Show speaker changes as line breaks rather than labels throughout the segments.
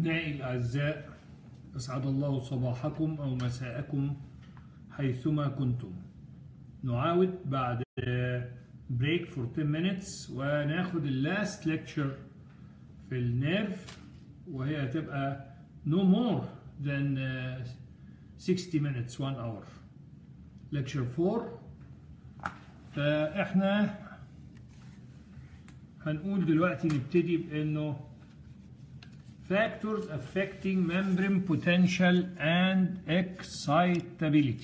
أبنائي الأعزاء أسعد الله صباحكم أو مساءكم حيثما كنتم نعاود بعد بريك for 10 minutes وناخد اللاست lecture في النيرف وهي هتبقى no more than 60 minutes 1 hour lecture 4 فاحنا هنقول دلوقتي نبتدي بانه factors affecting membrane potential and excitability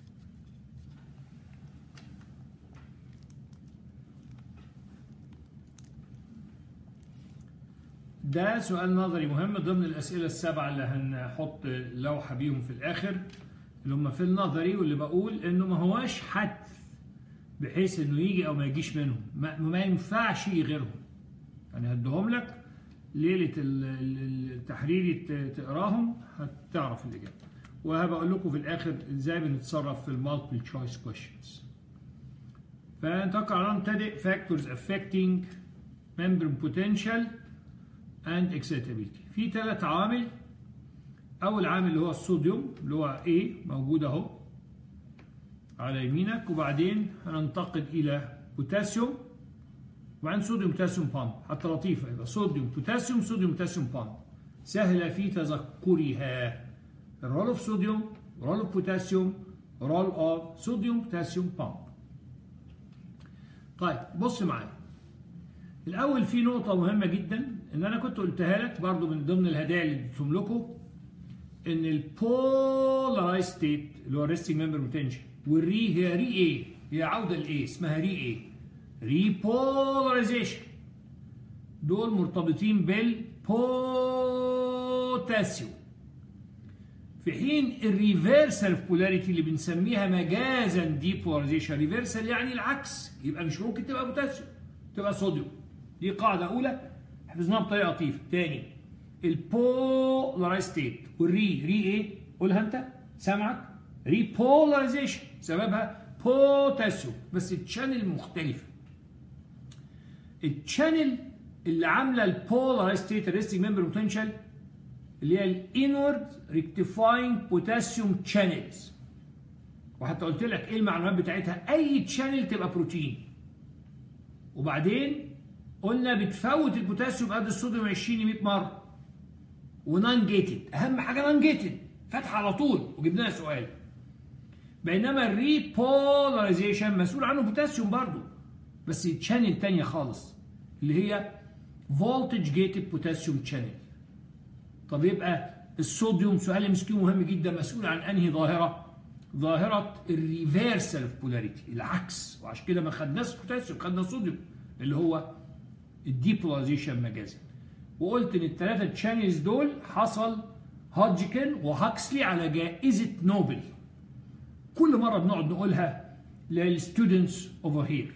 ده سؤال نظري مهم ضمن الأسئلة السبعة اللي هنحط لوحة بيهم في الآخر اللي هم في النظري واللي بقول إنه ما هواش حتف بحيث إنه يجي أو ما يجيش منهم ما, ما ينفعش يغيرهم يعني هديهم لك ليلة التحريري تقراهم هتعرف الإجابة وهبقول لكم في الآخر إزاي بنتصرف في المالتيبل تشويس كويشنز فنتوقع على نبتدئ factors affecting membrane potential and excitability في ثلاث عوامل أول عامل اللي هو الصوديوم اللي هو A موجود أهو على يمينك وبعدين هننتقل إلى بوتاسيوم وبعدين صوديوم بوتاسيوم بامب حتى لطيفة يبقى صوديوم بوتاسيوم صوديوم بوتاسيوم بامب سهلة في تذكرها الرول اوف صوديوم رول اوف بوتاسيوم رول اوف صوديوم بوتاسيوم بامب طيب بص معايا الأول في نقطة مهمة جدا إن أنا كنت قلتها لك برضو من ضمن الهدايا اللي اديتهم لكم إن البولارايز ستيت اللي هو الريستنج ممبر بوتنشال والري هي ري إيه؟ هي عودة لإيه؟ اسمها ري إيه؟ ريبولاريزيشن دول مرتبطين بالبوتاسيوم في حين الريفرسال بولاريتي اللي بنسميها مجازا ديبولاريزيشن ريفرسال يعني العكس يبقى مش ممكن تبقى بوتاسيوم تبقى صوديوم دي قاعده اولى حفظناها بطريقه لطيفه تاني البولارايز ستيت والري ري ايه قولها انت سامعك ريبولاريزيشن سببها بوتاسيوم بس التشانل مختلفه التشانل اللي عامله البولارايز ستيت ريستنج ممبر بوتنشال اللي هي الانورد ريكتيفاينج بوتاسيوم تشانلز وحتى قلت لك ايه المعلومات بتاعتها اي تشانل تبقى بروتين وبعدين قلنا بتفوت البوتاسيوم قد الصوديوم 20 100 مره ونان جيتد اهم حاجه نان جيتد فاتحه على طول وجبنا سؤال بينما الريبولاريزيشن مسؤول عنه بوتاسيوم برضه بس تشانل تانية خالص اللي هي فولتج جيتد بوتاسيوم تشانل طب يبقى الصوديوم سؤال ام مهم جدا مسؤول عن انهي ظاهره ظاهره الريفرسال اوف بولاريتي العكس وعشان كده ما خدناش بوتاسيوم خدنا صوديوم اللي هو الديبولاريزيشن مجازا وقلت ان الثلاثه تشانلز دول حصل هودجكن وهاكسلي على جائزه نوبل كل مره بنقعد نقولها للستودنتس اوفر هير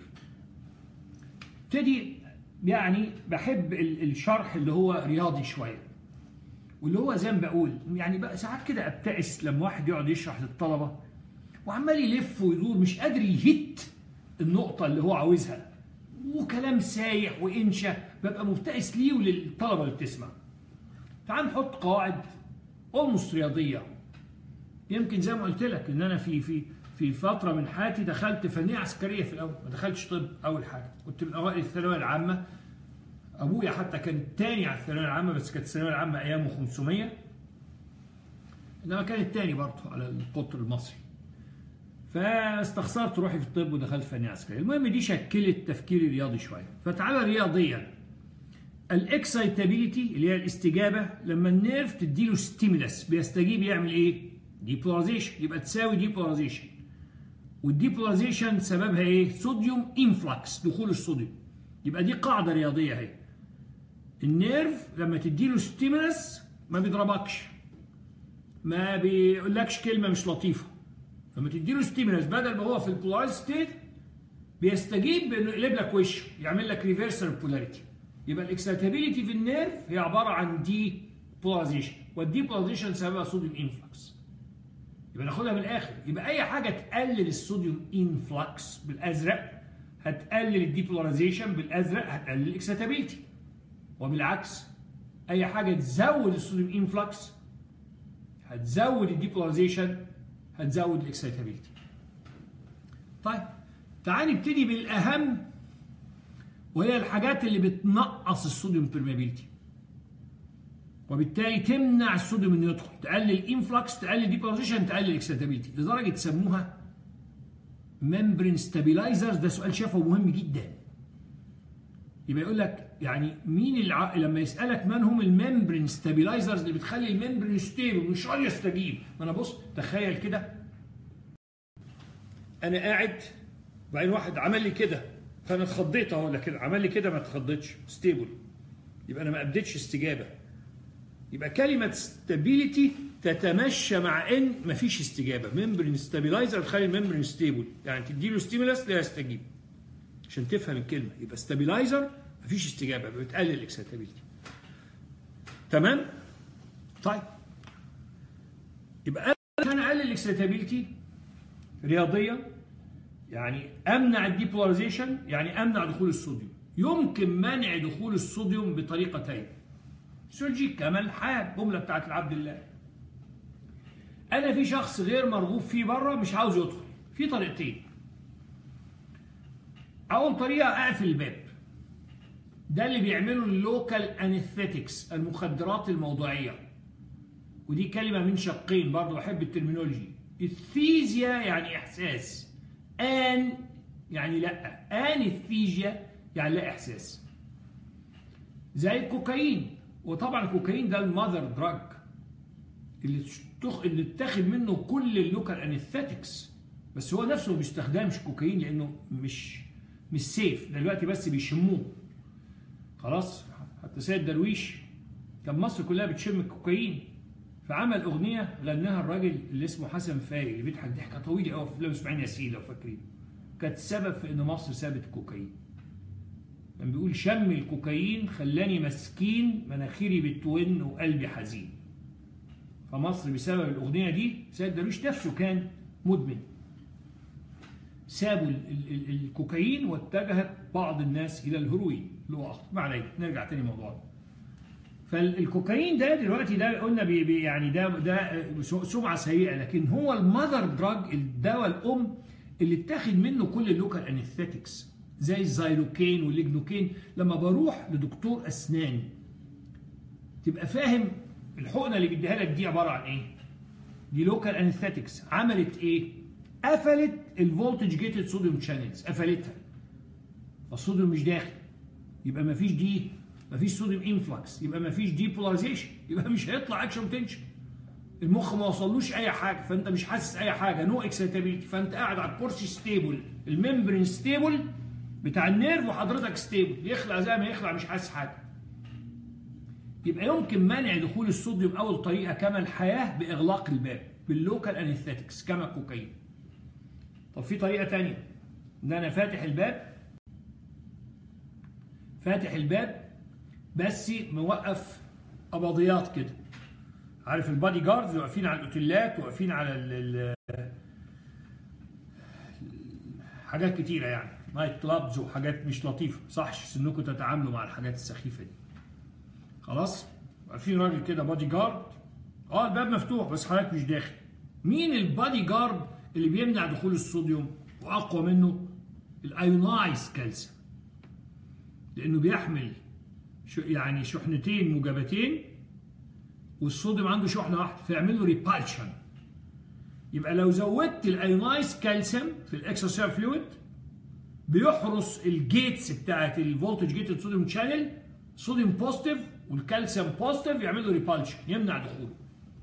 ابتدي يعني بحب الشرح اللي هو رياضي شويه واللي هو زي ما بقول يعني بقى ساعات كده ابتئس لما واحد يقعد يشرح للطلبه وعمال يلف ويدور مش قادر يهت النقطه اللي هو عاوزها وكلام سايح وانشا ببقى مبتئس ليه وللطلبه اللي بتسمع تعال نحط قواعد اولموست رياضيه يمكن زي ما قلت لك ان انا في في في فتره من حياتي دخلت فنيه عسكريه في الاول ما دخلتش طب اول حاجه كنت من اوائل الثانويه العامه ابويا حتى كان الثاني على الثانويه العامه بس كانت الثانويه العامه ايامه 500 انما كان الثاني برضه على القطر المصري فاستخسرت روحي في الطب ودخلت فنيه عسكريه المهم دي شكلت تفكيري رياضي شويه فتعالى رياضيا الاكسايتابيليتي اللي هي الاستجابه لما النيرف تديله ستيمولس بيستجيب يعمل ايه ديبولاريزيشن يبقى تساوي ديبولاريزيشن والديبولاريزيشن سببها ايه صوديوم انفلكس دخول الصوديوم يبقى دي قاعده رياضيه اهي النيرف لما تديله ستيمولس ما بيضربكش ما بيقولكش كلمه مش لطيفه لما تديله ستيمولس بدل ما هو في البولارايز ستيت بيستجيب بانه يقلب لك وشه يعمل لك ريفرسال بولاريتي يبقى الاكسايتابيليتي في النيرف هي عباره عن دي بولاريزيشن والدي بولاريزيشن سببها صوديوم انفلكس يبقى ناخدها من الاخر يبقى اي حاجه تقلل الصوديوم انفلكس بالازرق هتقلل الديبولاريزيشن بالازرق هتقلل الاكسيتابيلتي وبالعكس اي حاجه تزود الصوديوم انفلكس هتزود الديبولاريزيشن هتزود الاكسيتابيلتي طيب تعال نبتدي بالاهم وهي الحاجات اللي بتنقص الصوديوم بيرميابيلتي وبالتالي تمنع الصوديوم انه يدخل تقلل انفلكس تقلل ديبولاريزيشن تقلل اكسيتابيلتي لدرجه سموها ممبرين ستابيلايزرز ده سؤال شافه مهم جدا يبقى يقول لك يعني مين الع... لما يسالك من هم الممبرين ستابيلايزرز اللي بتخلي الممبرين ستيبل مش راضي يستجيب ما انا بص تخيل كده انا قاعد وبعدين واحد عمل لي كده فانا اتخضيت اهو لكن عمل لي كده ما اتخضيتش ستيبل يبقى انا ما ابديتش استجابه يبقى كلمه ستابيليتي تتمشى مع ان مفيش استجابه ممبرين ستابيلايزر تخلي الممبرين ستيبل يعني تدي له ستيمولاس لا يستجيب عشان تفهم الكلمه يبقى ستابيلايزر مفيش استجابه بتقلل الاكسيتابيلتي تمام طيب يبقى عشان اقلل الاكسيتابيلتي رياضيا يعني امنع الديبولاريزيشن يعني امنع دخول الصوديوم يمكن منع دخول الصوديوم بطريقتين سيرجيك كما الحال جمله بتاعت العبد الله انا في شخص غير مرغوب فيه بره مش عاوز يدخل في طريقتين اول طريقه اقفل الباب ده اللي بيعمله اللوكال انستيتكس المخدرات الموضعيه ودي كلمه من شقين برضه بحب الترمينولوجي الثيزيا يعني احساس ان يعني لا ان الثيجيا يعني لا احساس زي الكوكايين وطبعا الكوكايين ده المذر دراج اللي تخ... اللي اتاخد منه كل اللوكال انستيتكس بس هو نفسه ما بيستخدمش كوكايين لانه مش مش سيف دلوقتي بس بيشموه خلاص حتى سيد درويش كان مصر كلها بتشم الكوكايين فعمل اغنيه غناها الراجل اللي اسمه حسن فايق اللي بيضحك ضحكه طويله قوي في فيلم اسماعيل ياسين لو فاكرين كانت السبب في ان مصر سابت الكوكايين كان بيقول شم الكوكايين خلاني مسكين مناخيري بتون وقلبي حزين فمصر بسبب الاغنيه دي سيد درويش نفسه كان مدمن سابوا ال ال ال الكوكايين واتجهت بعض الناس الى الهيروين اللي هو اخطر ما علينا نرجع تاني موضوعنا فالكوكايين ده دلوقتي ده قلنا بي بي يعني ده ده سمعه سيئه لكن هو المذر دراج الدواء الام اللي اتاخد منه كل اللوكال انستيتكس زي الزايلوكين والليجنوكين لما بروح لدكتور اسنان تبقى فاهم الحقنه اللي بيديها لك دي عباره عن ايه؟ دي لوكال انستيتكس عملت ايه؟ قفلت الفولتج جيتد صوديوم شانلز قفلتها فالصوديوم مش داخل يبقى ما فيش دي ما فيش صوديوم انفلكس يبقى ما فيش ديبولاريزيشن يبقى مش هيطلع اكشن بوتنشال المخ ما وصلوش اي حاجه فانت مش حاسس اي حاجه نو اكسيتابيلتي فانت قاعد على الكرسي ستيبل الممبرين ستيبل بتاع النيرف وحضرتك ستيبل يخلع زي ما يخلع مش حاسس حاجه يبقى يمكن منع دخول الصوديوم اول طريقه كما الحياه باغلاق الباب باللوكال انستيتكس كما الكوكايين طب في طريقه ثانيه ان انا فاتح الباب فاتح الباب بس موقف قبضيات كده عارف البادي جاردز واقفين على الاوتيلات واقفين على ال حاجات كتيره يعني نايت كلابز وحاجات مش لطيفه صحش سنكم تتعاملوا مع الحاجات السخيفه دي خلاص واقفين راجل كده بادي جارد اه الباب مفتوح بس حضرتك مش داخل مين البادي جارد اللي بيمنع دخول الصوديوم واقوى منه الايونايز كالسيوم لانه بيحمل يعني شحنتين موجبتين والصوديوم عنده شحنه واحده فيعمل له ريبالشن يبقى لو زودت الايونايز كالسيوم في الاكسترا فلويد بيحرس الجيتس بتاعت الفولتج جيتد صوديوم شانل صوديوم بوزيتيف والكالسيوم بوزيتيف يعمل له ريبالشن يمنع دخوله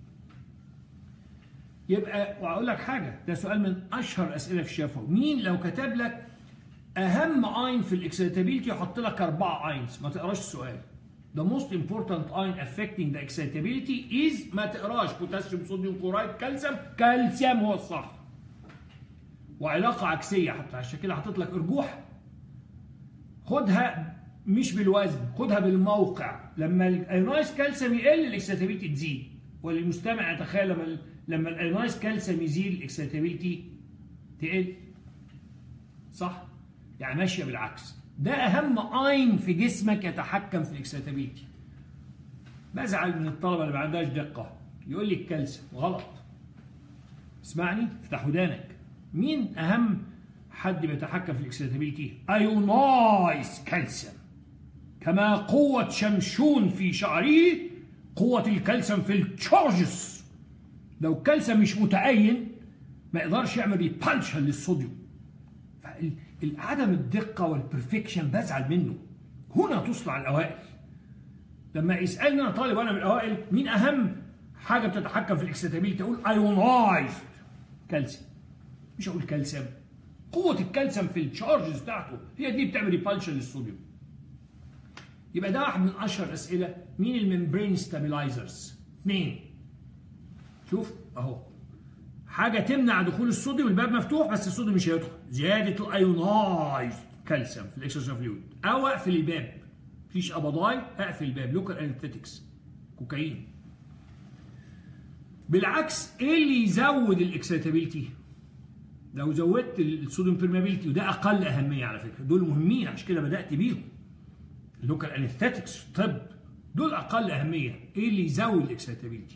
يبقى واقول لك حاجه ده سؤال من اشهر اسئله في الشفوي مين لو كتب لك اهم اين في الاكسيتابيلتي يحط لك اربعه اينز ما تقراش السؤال The most important ion affecting the excitability is ما تقراش بوتاسيوم صوديوم كلورايد كالسيوم كالسيوم هو الصح وعلاقه عكسيه حتى عشان كده حاطط لك ارجوح خدها مش بالوزن خدها بالموقع لما الايونايز كالسيوم يقل الاكسيتابيلتي تزيد وللمستمع يتخيل لما لما الايونايز كالسيوم يزيد الاكسيتابيلتي تقل صح يعني ماشيه بالعكس ده اهم اين في جسمك يتحكم في الاكسيتابيلتي بزعل من الطلبه اللي ما عندهاش دقه يقول لي الكالسيوم غلط اسمعني افتح ودانك مين اهم حد بيتحكم في الاكسيتابيلتي ايونايز كالسيوم كما قوة شمشون في شعره قوة الكالسيوم في التشارجز لو الكالسيوم مش متأين ما يقدرش يعمل ريبالشن للصوديوم عدم الدقة والبرفكشن بزعل منه هنا تصنع الأوائل لما يسألني أنا طالب وأنا من الأوائل مين أهم حاجة بتتحكم في الاكسيتابيلتي أقول ايونايزد كالسيوم مش أقول كالسيوم قوة الكالسيوم في التشارجز بتاعته هي دي بتعمل ريبالشن للصوديوم يبقى ده واحد من اشهر اسئله مين الممبرين ستابلايزرز اثنين شوف اهو حاجه تمنع دخول الصوديوم الباب مفتوح بس الصوديوم مش هيدخل زياده الايونايز كالسيوم في الاكسجين فلويد او اقفل الباب مفيش قبضاي اقفل الباب لوكال انستيتكس كوكايين بالعكس ايه اللي يزود الاكسيتابيلتي لو زودت الصوديوم بيرمابيلتي وده اقل اهميه على فكره دول مهمين عشان كده بدات بيهم اللوكال انستاتكس في الطب دول اقل اهميه ايه اللي يزود الاكسيتابيلتي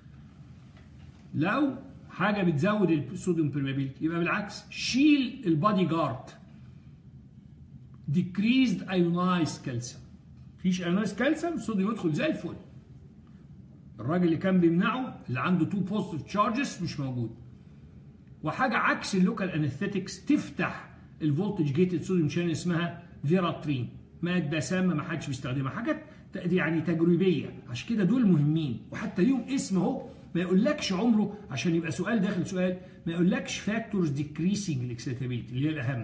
لو حاجه بتزود الصوديوم بيرمابيلتي يبقى بالعكس شيل البادي جارد decreased ionized calcium مفيش ionized calcium الصوديوم يدخل زي الفل الراجل اللي كان بيمنعه اللي عنده تو بوزيتيف تشارجز مش موجود وحاجه عكس اللوكال انستيتكس تفتح الفولتج جيتد صوديوم شانل اسمها فيراترين ماده سامه ما حدش بيستخدمها حاجات يعني تجريبيه عشان كده دول مهمين وحتى ليهم اسم اهو ما يقولكش عمره عشان يبقى سؤال داخل سؤال ما يقولكش فاكتورز ديكريسنج الاكسيتابيلتي اللي هي الاهم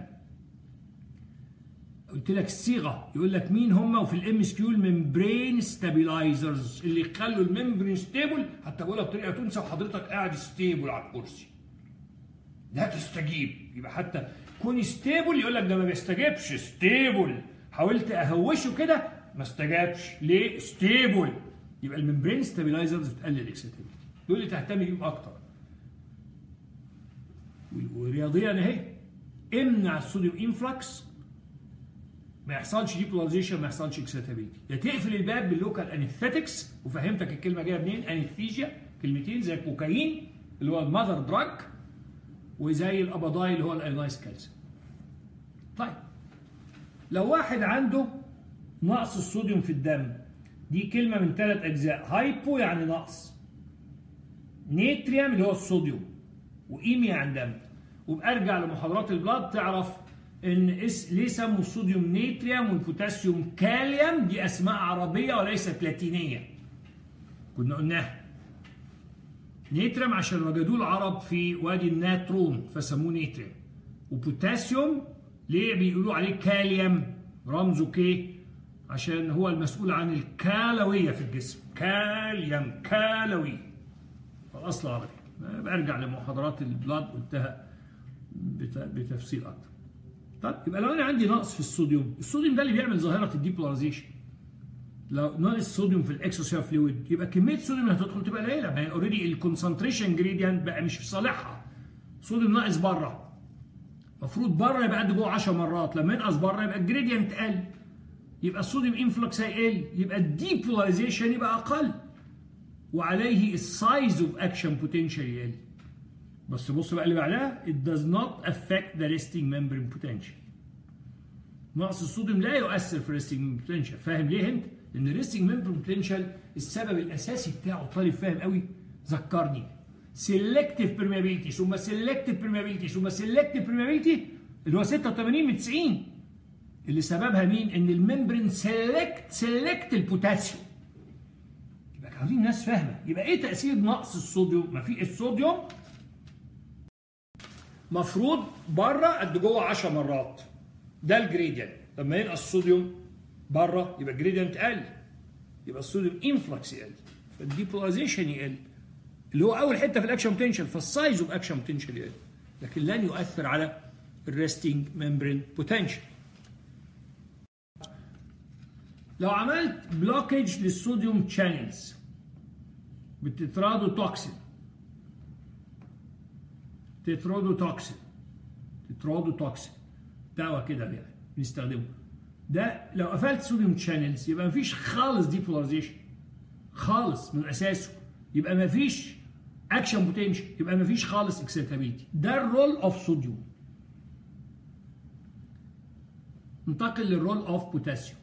قلت لك الصيغه يقول لك مين هم وفي الام اس كيو الممبرين ستابلايزرز اللي يخلوا الممبرين ستيبل حتى بقولها بطريقه تنسى وحضرتك قاعد ستيبل على الكرسي لا تستجيب يبقى حتى كون ستيبل يقول لك ده ما بيستجيبش ستيبل حاولت اهوشه كده ما استجابش ليه ستيبل يبقى الممبرين ستابلايزرز بتقلل الاكسيتابيلتي دول اللي تهتم بيهم اكتر ورياضيا اهي امنع الصوديوم انفلكس ما يحصلش ديبولاريزيشن ما يحصلش اكسيتابيلتي يا تقفل الباب باللوكال انستيتكس وفهمتك الكلمه جايه منين انستيجيا كلمتين زي الكوكايين اللي هو المذر دراج وزي الابضاي اللي هو الايونايز كالسيوم طيب لو واحد عنده نقص الصوديوم في الدم دي كلمة من ثلاث أجزاء هايبو يعني نقص نيتريوم اللي هو الصوديوم وإيميا عن دم وبأرجع لمحاضرات البلاد تعرف إن اس ليه سموا الصوديوم نيتريوم والبوتاسيوم كاليوم دي أسماء عربية وليست لاتينية كنا قلناها نيتريوم عشان وجدوه العرب في وادي الناترون فسموه نيتريوم وبوتاسيوم ليه بيقولوا عليه كاليوم رمزه كي عشان هو المسؤول عن الكالوية في الجسم كاليوم كالوي الأصل عربي برجع لمحاضرات البلاد قلتها بتفصيل أكتر طيب يبقى لو أنا عندي نقص في الصوديوم الصوديوم ده اللي بيعمل ظاهرة الديبولاريزيشن لو ناقص صوديوم في الاكسوسيال فلويد يبقى كميه الصوديوم اللي هتدخل تبقى قليله ما هي اوريدي الكونسنتريشن جريدينت بقى مش في صالحها صوديوم ناقص بره المفروض بره يبقى قد جوه 10 مرات لما ينقص بره يبقى الجريدينت قل يبقى الصوديوم انفلكس هيقل يبقى الديبولاريزيشن يبقى اقل وعليه السايز اوف اكشن بوتنشال يقل بس بص بقى اللي بعدها it does not affect the resting membrane potential نقص الصوديوم لا يؤثر في الريستنج ممبرين بوتنشال فاهم ليه انت؟ لان الريستنج ممبرين بوتنشال السبب الاساسي بتاعه الطالب فاهم قوي ذكرني سيلكتيف بيرميابيلتي ثم سيلكتيف بيرميابيلتي ثم سيلكتيف بيرميابيلتي اللي هو 86 من 90 اللي سببها مين؟ ان الممبرين سيلكت سيلكت البوتاسيوم يبقى عاوزين الناس فاهمه يبقى ايه تاثير نقص الصوديوم؟ ما في الصوديوم مفروض بره قد جوه 10 مرات ده الجريدينت لما ينقص الصوديوم بره يبقى الجريدينت قل يبقى الصوديوم انفلكس يقل فالديبولاريزيشن يقل اللي هو اول حته في الاكشن بوتنشال فالسايز اوف اكشن بوتنشال يقل لكن لن يؤثر على الريستنج ممبرين بوتنشال لو عملت بلوكج للصوديوم شانلز بالتترادو توكسين تترادو توكسين تترادو توكسين دواء كده يعني بنستخدمه ده لو قفلت صوديوم شانلز يبقى مفيش خالص ديبولاريزيشن خالص من اساسه يبقى ما فيش اكشن بوتنشال يبقى ما فيش خالص اكسيتابيلتي ده الرول اوف صوديوم ننتقل للرول اوف بوتاسيوم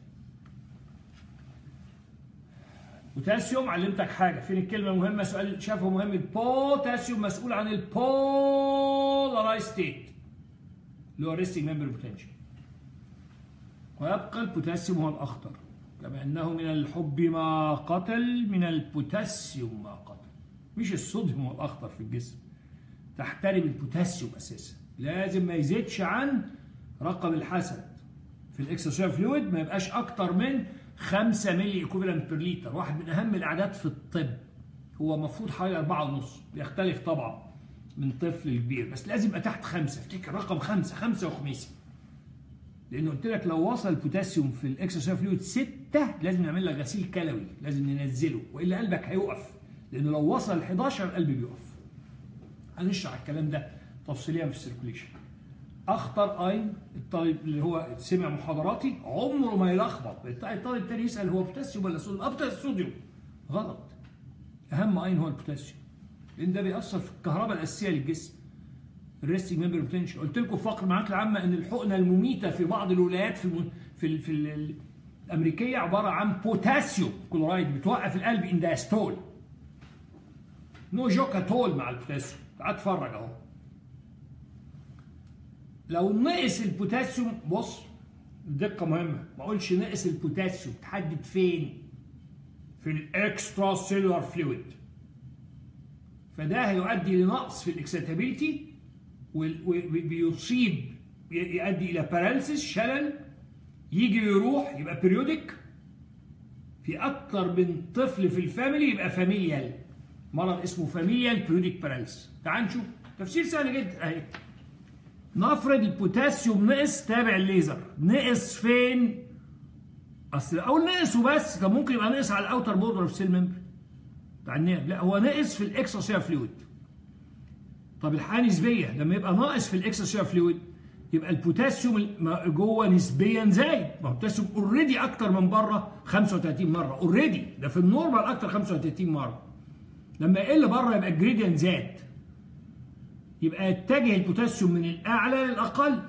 بوتاسيوم علمتك حاجه فين الكلمه المهمه سؤال شافه مهم البوتاسيوم مسؤول عن البولارايز ستيت اللي هو ريستنج ممبر بوتنشال ويبقى البوتاسيوم هو الاخطر كما انه من الحب ما قتل من البوتاسيوم ما قتل مش الصوديوم هو الاخطر في الجسم تحترم البوتاسيوم اساسا لازم ما يزيدش عن رقم الحسد في الاكسترا فلويد ما يبقاش اكتر من 5 ملي ايكوفالنت بير لتر واحد من اهم الاعداد في الطب هو المفروض حوالي 4 ونص بيختلف طبعا من طفل لكبير بس لازم يبقى تحت 5 افتكر رقم 5 5 وخميسه لان قلت لك لو وصل البوتاسيوم في الاكسترا فلويد 6 لازم نعمل لك غسيل كلوي لازم ننزله والا قلبك هيقف لانه لو وصل ل 11 القلب بيقف هنشرح الكلام ده تفصيليا في السيركوليشن اخطر اين الطالب اللي هو سمع محاضراتي عمره ما يلخبط الطالب التاني يسال هو بوتاسيوم ولا صوديوم ابدا الصوديوم غلط اهم اين هو البوتاسيوم لان ده بيأثر في الكهرباء الاساسيه للجسم الريستنج ممبر بوتنشال قلت لكم في فقر المعلومات العامه ان الحقنه المميته في بعض الولايات في الم... في ال... في ال... الامريكيه عباره عن بوتاسيوم كلورايد بتوقف القلب ان داستول نو جوكاتول مع البوتاسيوم تعال اتفرج اهو لو نقص البوتاسيوم بص دقة مهمة ما اقولش نقص البوتاسيوم تحدد فين في الاكسترا سيلولار فلويد فده هيؤدي لنقص في الاكسيتابيلتي وبيصيب يؤدي الى باراليسيس شلل يجي ويروح يبقى بيريودك في اكتر من طفل في الفاميلي يبقى فاميليال مرض اسمه فاميليال بيريودك باراليسيس تعال نشوف تفسير سهل جدا اهي نفرض البوتاسيوم نقص تابع الليزر نقص فين اصل اول نقص وبس كان ممكن يبقى نقص على الاوتر بوردر اوف سيل ممبر بتاع النير لا هو نقص في الاكسترا فلويد طب الحاله نسبيه لما يبقى ناقص في الاكسترا فلويد يبقى البوتاسيوم جوه نسبيا زايد ما هو البوتاسيوم اوريدي اكتر من بره 35 مره اوريدي ده في النورمال اكتر 35 مره لما يقل بره يبقى الجريدينت زاد يبقى يتجه البوتاسيوم من الاعلى للاقل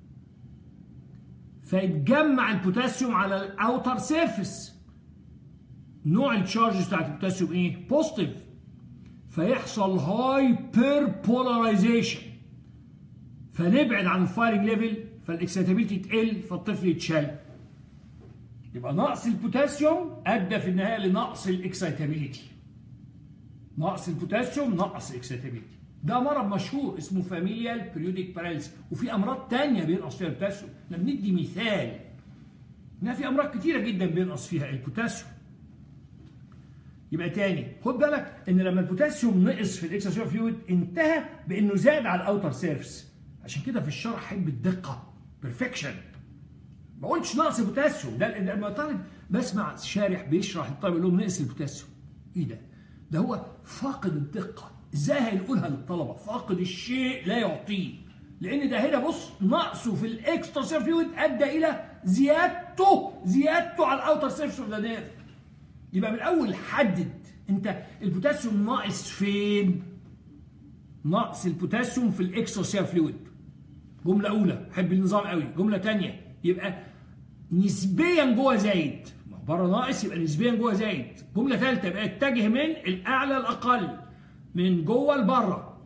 فيتجمع البوتاسيوم على الاوتر سيرفيس نوع التشارجز بتاعت البوتاسيوم ايه بوزيتيف فيحصل هايبر بولاريزيشن فنبعد عن الفايرنج ليفل فالاكسيتابيلتي تقل فالطفل يتشل يبقى نقص البوتاسيوم ادى في النهايه لنقص الاكسيتابيلتي نقص البوتاسيوم نقص الاكسيتابيلتي ده مرض مشهور اسمه فاميليال بريودك باراليس وفي امراض تانية بينقص فيها البوتاسيوم احنا بندي مثال انها في امراض كتيره جدا بينقص فيها البوتاسيوم يبقى تاني خد بالك ان لما البوتاسيوم نقص في الاكسترا فلويد انتهى بانه زاد على الاوتر سيرفس عشان كده في الشرح حب الدقه بيرفكشن ما قلتش نقص البوتاسيوم ده لما طالب بسمع شارح بيشرح للطالب يقول لهم نقص البوتاسيوم ايه ده؟ ده هو فاقد الدقه ازاي هنقولها للطلبه فاقد الشيء لا يعطيه لان ده هنا بص نقصه في الاكسترا فلويد ادى الى زيادته زيادته على الاوتر سيرفس اوف ذا نيرف يبقى من الاول حدد انت البوتاسيوم ناقص فين نقص البوتاسيوم في الاكسترا فلويد جمله اولى حب النظام قوي جمله ثانيه يبقى نسبيا جوه زايد بره ناقص يبقى نسبيا جوه زايد جمله ثالثه يبقى اتجه من الاعلى الاقل من جوه لبره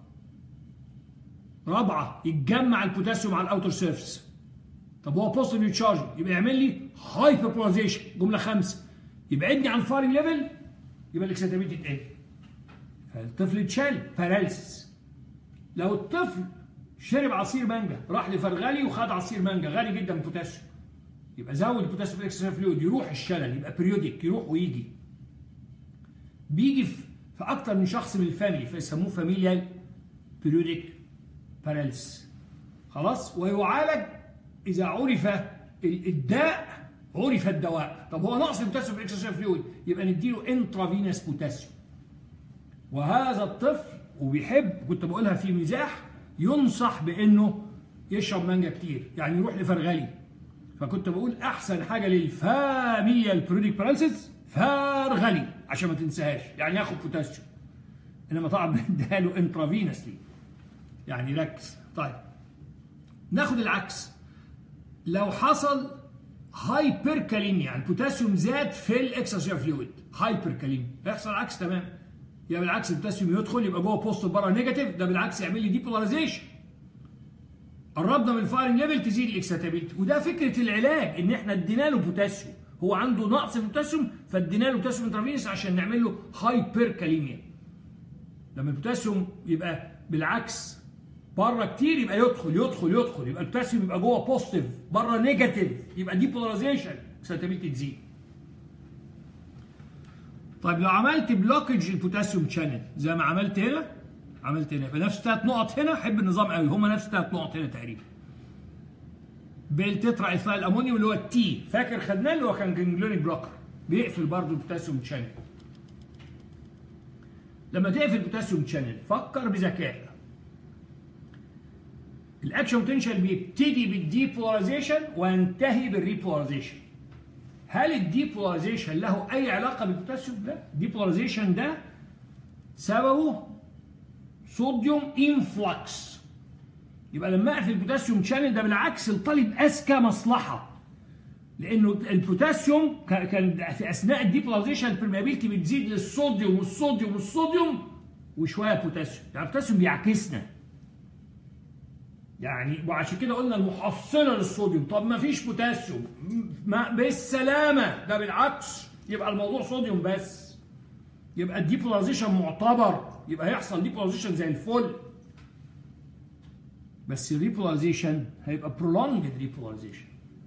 رابعه يتجمع البوتاسيوم على الاوتر سيرفيس طب هو بوزيتيف تشارج يبقى يعمل لي هايبربولاريزيشن جمله خمسه يبعدني عن الفايرنج ليفل يبقى الاكسيتابيلتي تقل فالطفل اتشال باراليسيس لو الطفل شرب عصير مانجا راح لفرغلي وخد عصير مانجا غالي جدا البوتاسيوم يبقى زود البوتاسيوم في الاكسترا فلويد يروح الشلل يبقى بريودك يروح ويجي بيجي في في اكتر من شخص من الفاميلي فيسموه فاميليال بريودك باراليس خلاص ويعالج اذا عرف الداء عرف الدواء طب هو نقص البوتاسيوم في الاكسترا فلويد يبقى نديله انترافينوس بوتاسيوم وهذا الطفل وبيحب كنت بقولها في مزاح ينصح بانه يشرب مانجا كتير يعني يروح لفرغلي فكنت بقول احسن حاجه للفاميليال بروديك باراليسيس سكر غلي عشان ما تنساهاش يعني ياخد بوتاسيوم انما طبعا بنديها له انترافينسلي يعني ركز طيب ناخد العكس لو حصل هايبر كاليميا يعني البوتاسيوم زاد في الاكسترا فلويد هايبر كاليميا هيحصل العكس تمام يبقى بالعكس البوتاسيوم يدخل يبقى جوه بوزيتيف بره نيجاتيف ده بالعكس يعمل لي ديبولاريزيشن قربنا من الفايرنج ليفل تزيد الاكسيتابيلتي وده فكره العلاج ان احنا ادينا له بوتاسيوم هو عنده نقص في البوتاسيوم فادينا له بوتاسيوم انترافينوس عشان نعمل له هايبر كاليميا لما البوتاسيوم يبقى بالعكس بره كتير يبقى يدخل يدخل يدخل يبقى البوتاسيوم يبقى جوه بوزيتيف بره نيجاتيف يبقى ديبولاريزيشن اكسيتابيلتي تزيد طيب لو عملت بلوكج البوتاسيوم شانل زي ما عملت هنا عملت هنا بنفس ثلاث نقط هنا حب النظام قوي هم نفس ثلاث نقط هنا تقريبا بالتترا ايثايل امونيوم اللي هو التي فاكر خدناه اللي هو كان جنجلونيك بلوكر بيقفل برضه البوتاسيوم شانل لما تقفل البوتاسيوم شانل فكر بذكاء الاكشن بوتنشال بيبتدي بالديبولاريزيشن وينتهي بالريبولاريزيشن هل الديبولاريزيشن له اي علاقه بالبوتاسيوم لا الديبولاريزيشن ده سببه صوديوم انفلكس يبقى لما اقفل البوتاسيوم شانل ده بالعكس الطالب اذكى مصلحه لانه البوتاسيوم كان في اثناء الديبولاريزيشن البرميابيلتي بتزيد للصوديوم والصوديوم والصوديوم وشويه بوتاسيوم يعني البوتاسيوم بيعكسنا يعني وعشان كده قلنا المحصله للصوديوم طب ما فيش بوتاسيوم ما بالسلامه ده بالعكس يبقى الموضوع صوديوم بس يبقى الديبولاريزيشن معتبر يبقى هيحصل ديبولاريزيشن زي الفل بس الريبولاريزيشن هيبقى prolonged ريبولاريزيشن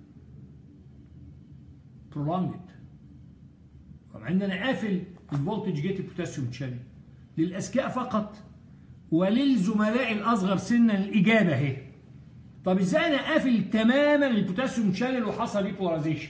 prolonged مع ان انا قافل الفولتج جيت البوتاسيوم شانل للاذكياء فقط وللزملاء الاصغر سنا الاجابه اهي طب ازاي انا قافل تماما البوتاسيوم شانل وحصل ريبولاريزيشن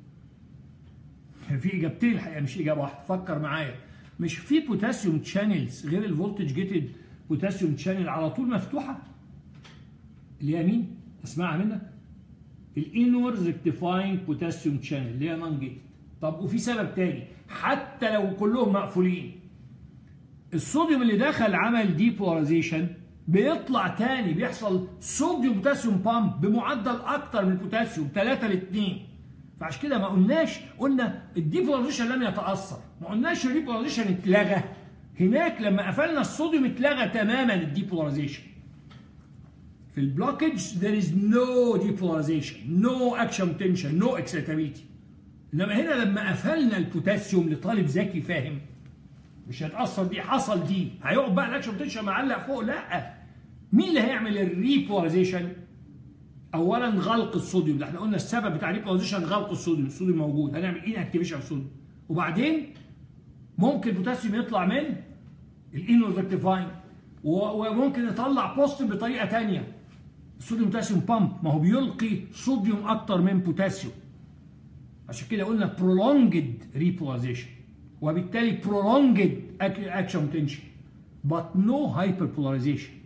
في اجابتين الحقيقه مش اجابه واحده فكر معايا مش في بوتاسيوم شانلز غير الفولتج جيتد بوتاسيوم شانل على طول مفتوحه اللي هي مين؟ اسمعها منك الانورز ريكتيفاينج بوتاسيوم شانل اللي هي نون جيتد طب وفي سبب تاني حتى لو كلهم مقفولين الصوديوم اللي دخل عمل ديبولاريزيشن بيطلع تاني بيحصل صوديوم بوتاسيوم بامب بمعدل اكتر من البوتاسيوم 3 ل 2 فعشان كده ما قلناش قلنا الديبولاريزيشن لم يتاثر ما قلناش الديبولاريزيشن اتلغى هناك لما قفلنا الصوديوم اتلغى تماما الديبولاريزيشن في البلوكج there is no depolarization no action potential no excitability انما هنا لما قفلنا البوتاسيوم لطالب ذكي فاهم مش هيتاثر دي حصل دي هيقعد بقى الاكشن بوتنشال معلق فوق لا مين اللي هيعمل الريبولاريزيشن اولا غلق الصوديوم ده احنا قلنا السبب بتاع الريبولاريزيشن غلق الصوديوم الصوديوم موجود هنعمل ايه اكتيفيشن الصوديوم وبعدين ممكن البوتاسيوم يطلع من الانو ريكتيفاين وممكن يطلع بوزيتيف بطريقه ثانيه الصوديوم بوتاسيوم بامب ما هو بيلقي صوديوم اكتر من بوتاسيوم عشان كده قلنا prolonged repolarization وبالتالي prolonged action potential but no hyperpolarization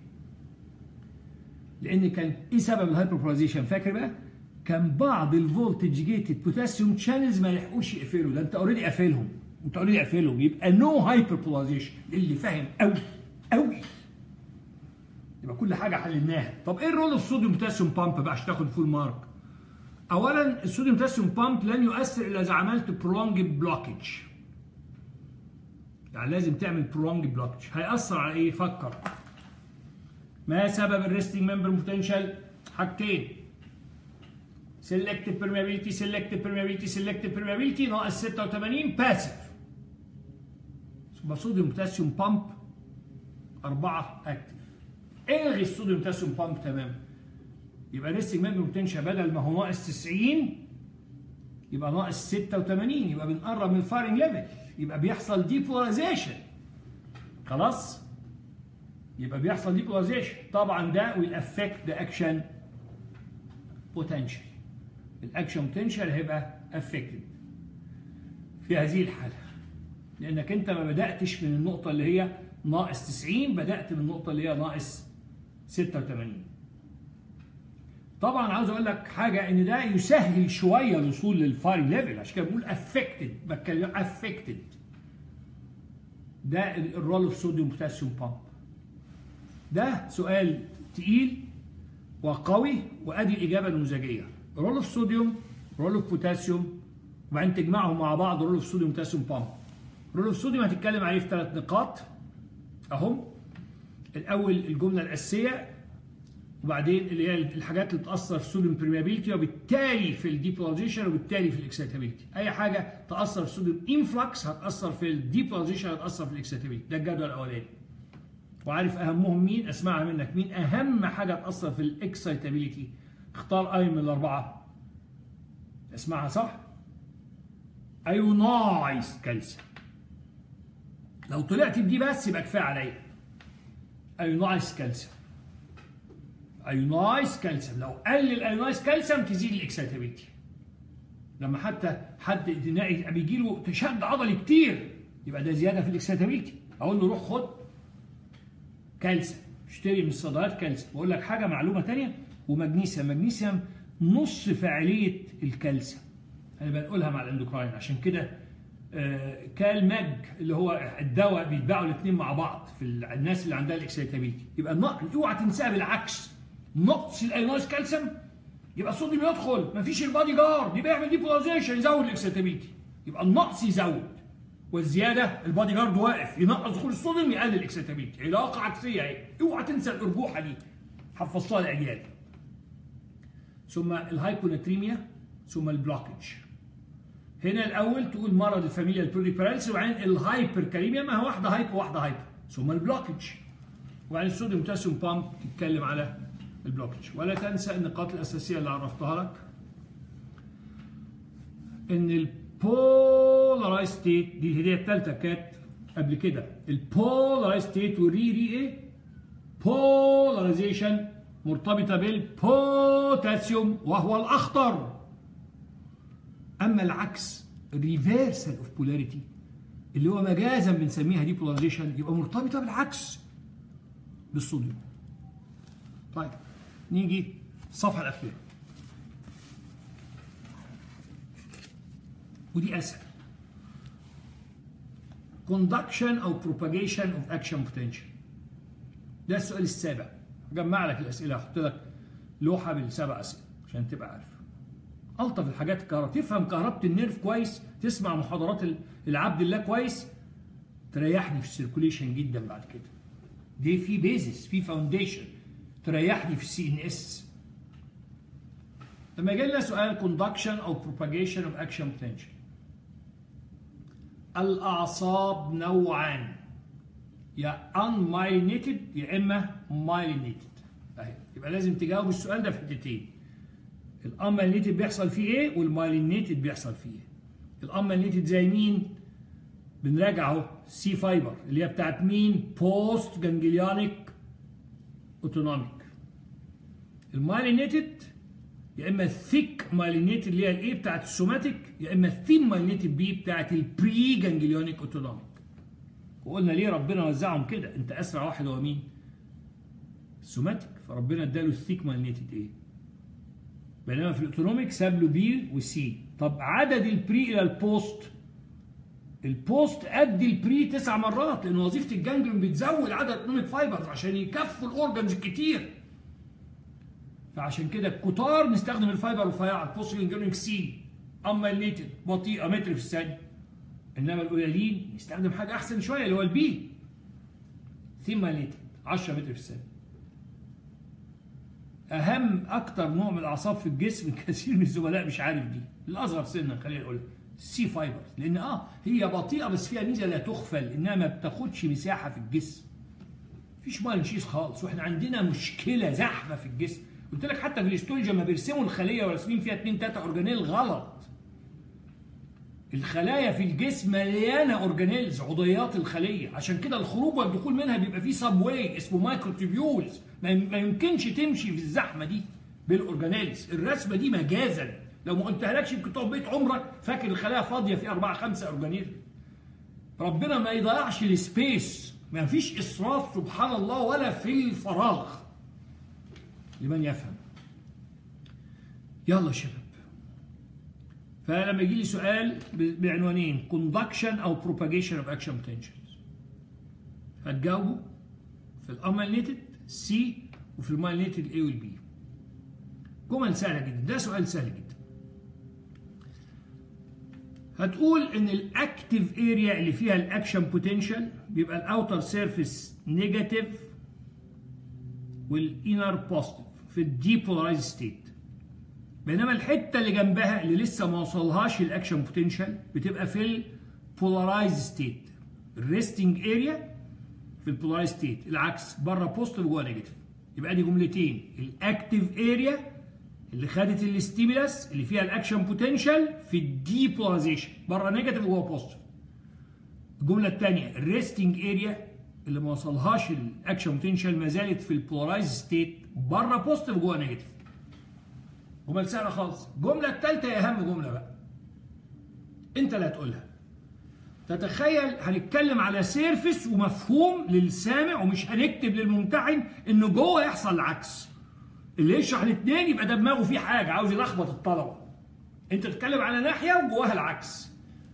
لان كان ايه سبب الهايبربولاريزيشن فاكر بقى كان بعض الفولتج جيتد بوتاسيوم شانلز ما يلحقوش يقفلوا ده انت اوريدي قافلهم انت اوريدي قافلهم يبقى نو هايبربولاريزيشن اللي فاهم قوي قوي يبقى كل حاجه حللناها طب ايه الرول الصوديوم بوتاسيوم بامب بقى عشان تاخد فول مارك اولا الصوديوم بوتاسيوم بامب لن يؤثر الا اذا عملت برولونج بلوكج يعني لازم تعمل برولونج بلوكج هيأثر على ايه فكر ما سبب الريستنج ممبر بوتنشال حاجتين سيلكتيف permeability سيلكتيف permeability سيلكتيف permeability ناقص 86 باسف يبقى صوديوم بوتاسيوم بامب أربعة أكتف الغي الصوديوم بوتاسيوم بامب تماما يبقى ريستنج ممبر بوتنشال بدل ما هو ناقص 90 يبقى ناقص 86 يبقى بنقرب من الفايرنج ليفل يبقى بيحصل ديبولاريزيشن خلاص يبقى بيحصل ديبولاريزيشن طبعا ده will affect the action potential الاكشن بوتنشال هيبقى affected في هذه الحاله لانك انت ما بداتش من النقطه اللي هي ناقص 90 بدات من النقطه اللي هي ناقص 86 طبعا عاوز اقول لك حاجه ان ده يسهل شويه الوصول للفاير ليفل عشان كده بقول affected بتكلم affected ده الرول اوف صوديوم بوتاسيوم بامب ده سؤال تقيل وقوي وادي الاجابه النموذجيه رول اوف صوديوم رول اوف بوتاسيوم وبعدين تجمعهم مع بعض رول اوف صوديوم بوتاسيوم بامب رول اوف صوديوم هتتكلم عليه في ثلاث نقاط اهم الاول الجمله الاساسيه وبعدين اللي هي الحاجات اللي بتاثر في الصوديوم بريمابيلتي وبالتالي في الديبولاريزيشن وبالتالي في الاكسيتابيلتي اي حاجه تاثر في الصوديوم انفلكس هتاثر في الديبولاريزيشن هتاثر في الاكسيتابيلتي ده الجدول الاولاني وعارف اهمهم مين اسمعها منك مين اهم حاجه تاثر في الاكسيتابيلتي اختار اي من الاربعه اسمعها صح ايونايز كالسيوم لو طلعت بدي بس يبقى كفايه عليا ايونايز كالسيوم ايونايز كالسيوم لو قل الايونايز كالسيوم تزيد الاكسيتابيلتي لما حتى حد يبقى بيجي له تشد عضلي كتير يبقى ده زياده في الاكسيتابيلتي اقول له روح خد كالسيوم اشتري من الصيدليات كالسيوم واقول لك حاجه معلومه ثانيه ومغنيسيوم مغنيسيوم نص فاعليه الكالسيوم انا بنقولها مع الاندوكراين عشان كده آه كال ماج اللي هو الدواء بيتباعوا الاثنين مع بعض في الناس اللي عندها الاكسيتابيلتي يبقى اوعى تنساها بالعكس نقص الايونايز كالسيوم يبقى الصوديوم يدخل مفيش البادي جارد يبقى يعمل ديبولاريزيشن يزود الاكسيتابيلتي يبقى النقص يزود والزياده البادي جارد واقف ينقص دخول الصوديوم يقلل الاكسيتابيلتي علاقه عكسيه اهي اوعى تنسى الارجوحه دي حفظتها لاجيال ثم الهايبوناتريميا ثم البلوكج هنا الاول تقول مرض الفاميليا البرودي باراليس وبعدين الهايبر كاليميا ما هو واحده هايبر وواحده هايبر ثم البلوكج وبعدين الصوديوم بوتاسيوم بامب تتكلم على البلوكج ولا تنسى النقاط الاساسيه اللي عرفتها لك ان البولارايز ستيت دي الهديه الثالثه كانت قبل كده البولارايز ستيت والري ري ايه بولاريزيشن مرتبطه بالبوتاسيوم وهو الاخطر اما العكس ريفيرسال اوف بولاريتي اللي هو مجازا بنسميها دي بولاريزيشن يبقى مرتبطه بالعكس بالصوديوم طيب نيجي الصفحه الاخيره ودي اسهل conduction او propagation of action potential ده السؤال السابع جمع لك الاسئله احط لك لوحه بالسبع اسئله عشان تبقى عارف الطف الحاجات الكهرباء تفهم كهربة النيرف كويس تسمع محاضرات العبد الله كويس تريحني في السيركوليشن جدا بعد كده دي في بيزس في فاونديشن تريحني في السي ان اس لما يجي لنا سؤال كوندكشن او بروباجيشن اوف اكشن بوتنشال الاعصاب نوعان يا unmyelinated يا اما myelinated اهي يبقى لازم تجاوب السؤال ده في حتتين الاميلينيتد بيحصل فيه ايه والمايلينيتد بيحصل فيه ايه الاميلينيتد زي مين بنراجع اهو سي فايبر اللي هي بتاعت مين بوست جانجليونيك اوتونوميك المايلينيتد يا اما الثيك مايلينيتد اللي هي الايه بتاعت السوماتيك يا اما الثين مايلينيتد بي بتاعت البري جانجليونيك اوتونوميك وقلنا ليه ربنا وزعهم كده انت اسرع واحد هو مين السوماتيك فربنا اداله الثيك مايلينيتد ايه بينما في الاوتونوميك ساب له بي وسي طب عدد البري الى البوست البوست قد البري تسع مرات لان وظيفه الجانجليون بتزود عدد الاوتونوميك فايبرز عشان يكفوا الاورجنز الكتير فعشان كده الكتار نستخدم الفايبر الرفيعه البوست جانجليونيك سي اما الليتد بطيئه متر في الثانيه انما القليلين نستخدم حاجه احسن شويه اللي هو البي ثم ليتد 10 متر في الثانيه اهم اكتر نوع من الاعصاب في الجسم كثير من الزملاء مش عارف دي الاصغر سنا خلينا نقول سي فايبر لان اه هي بطيئه بس فيها ميزه لا تغفل انها ما بتاخدش مساحه في الجسم مفيش مالنشيز خالص واحنا عندنا مشكله زحمه في الجسم قلت لك حتى في الاستولجيا لما بيرسموا الخليه وراسمين فيها 2 3 اورجانيل غلط الخلايا في الجسم مليانه اورجانيلز عضيات الخليه عشان كده الخروج والدخول منها بيبقى فيه سب واي اسمه مايكروتيبيولز ما يمكنش تمشي في الزحمه دي بالاورجانيلز الرسمه دي مجازا لو ما قلتهالكش يمكن تقعد بيت عمرك فاكر الخلايا فاضيه في اربعه خمسه اورجانيل ربنا ما يضيعش السبيس ما فيش اسراف سبحان الله ولا في الفراغ لمن يفهم يلا شباب فلما يجي لي سؤال بعنوانين conduction او propagation of action potentials هتجاوبوا في الامالينيتد سي وفي المالينيتد الاي والبي جمل سهله جدا ده سؤال سهل جدا هتقول ان الاكتيف اريا اللي فيها الاكشن بوتنشال بيبقى الاوتر سيرفيس نيجاتيف والانر بوزيتيف في الديبولارايز ستيت بينما الحته اللي جنبها اللي لسه ما وصلهاش الاكشن بوتنشال بتبقى في البولارايز ستيت الريستنج اريا في البولارايز ستيت العكس بره بوزيتيف وجوه نيجاتيف يبقى دي جملتين الاكتيف اريا اللي خدت الاستيمولاس اللي فيها الاكشن بوتنشال في الديبولاريزيشن بره نيجاتيف وجوه بوزيتيف الجمله الثانيه الريستنج اريا اللي ما وصلهاش الاكشن بوتنشال ما زالت في البولارايز ستيت بره بوزيتيف وجوه نيجاتيف جمل سهله خالص الجمله الثالثه هي اهم جمله بقى انت اللي هتقولها تتخيل هنتكلم على سيرفس ومفهوم للسامع ومش هنكتب للممتحن انه جوه يحصل العكس اللي يشرح الاثنين يبقى ده دماغه فيه حاجه عاوز يلخبط الطلبه انت تتكلم على ناحيه وجواها العكس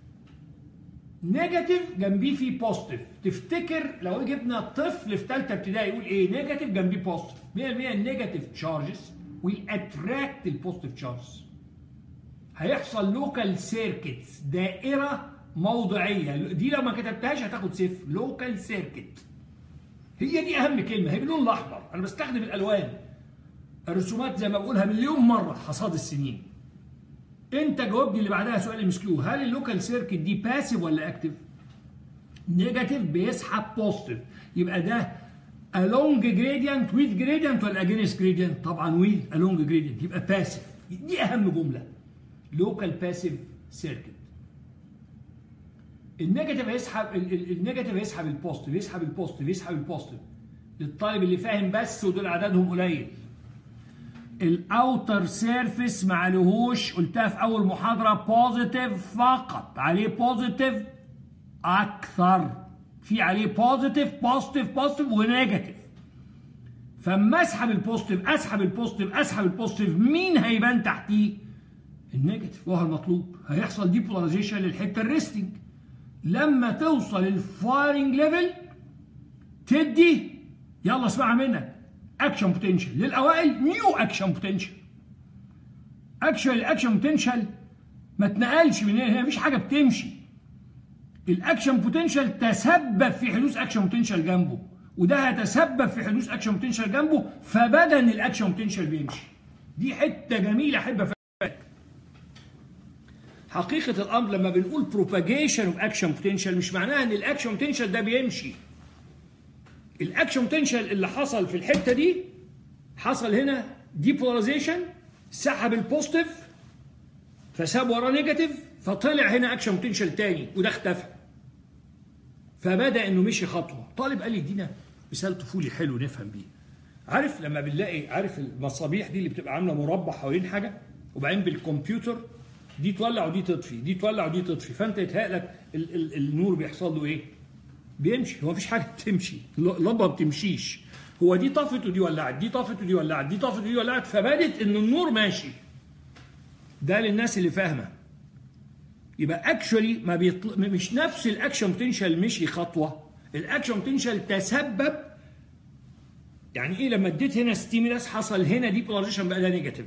نيجاتيف جنبيه فيه بوزيتيف تفتكر لو جبنا طفل في ثالثه ابتدائي يقول ايه نيجاتيف جنبيه بوزيتيف 100% النيجاتيف تشارجز ويأتراكت البوزيتيف تشارجز هيحصل لوكال سيركتس دائره موضعيه دي لو ما كتبتهاش هتاخد صفر لوكال سيركت هي دي اهم كلمه هي باللون الاحمر انا بستخدم الالوان الرسومات زي ما بقولها مليون مره حصاد السنين انت جاوبني اللي بعدها سؤال ام اس كيو هل اللوكال سيركت دي باسيف ولا اكتف نيجاتيف بيسحب بوزيتيف يبقى ده along gradient with gradient ولا against gradient طبعا with along gradient يبقى باسيف دي اهم جمله لوكال باسيف سيركت النيجاتيف هيسحب النيجاتيف هيسحب البوزيتيف يسحب البوزيتيف يسحب البوزيتيف للطالب اللي فاهم بس ودول عددهم قليل الاوتر سيرفيس ما عليهوش قلتها في اول محاضره بوزيتيف فقط عليه بوزيتيف اكثر في عليه بوزيتيف بوزيتيف بوزيتيف ونيجاتيف فاما اسحب البوزيتيف اسحب البوزيتيف اسحب البوزيتيف مين هيبان تحتيه النيجاتيف وهو المطلوب هيحصل ديبولاريزيشن للحته الريستنج لما توصل الفايرنج ليفل تدي يلا اسمعها منك اكشن بوتنشال للاوائل نيو اكشن بوتنشال اكشن الاكشن بوتنشال ما اتنقلش من هنا مفيش حاجه بتمشي الاكشن بوتنشال تسبب في حدوث اكشن بوتنشال جنبه وده هيتسبب في حدوث اكشن بوتنشال جنبه فبدا ان الاكشن بوتنشال بيمشي دي حته جميله احب افهمك حقيقه الامر لما بنقول propagation اوف اكشن بوتنشال مش معناها ان الاكشن بوتنشال ده بيمشي الاكشن بوتنشال اللي حصل في الحته دي حصل هنا ديبولاريزيشن سحب البوزيتيف فساب وراه نيجاتيف فطلع هنا اكشن بوتنشال تاني وده اختفى فبدا انه مشي خطوه طالب قال لي ادينا مثال طفولي حلو نفهم بيه عارف لما بنلاقي عارف المصابيح دي اللي بتبقى عامله مربع حوالين حاجه وبعدين بالكمبيوتر دي تولع ودي تطفي دي تولع ودي تطفي فانت يتهيأ لك ال- ال- النور بيحصل له ايه بيمشي هو مفيش حاجه بتمشي لمبه ما بتمشيش هو دي طفت ودي ولعت دي طفت ودي ولعت دي طفت ودي ولعت فبدت ان النور ماشي ده للناس اللي فاهمه يبقى اكشولي ما بيطل... مش نفس الاكشن بوتنشال مشي خطوه الاكشن بوتنشال تسبب يعني ايه لما اديت هنا ستيمولاس حصل هنا دي بولاريزيشن بقى ده نيجاتيف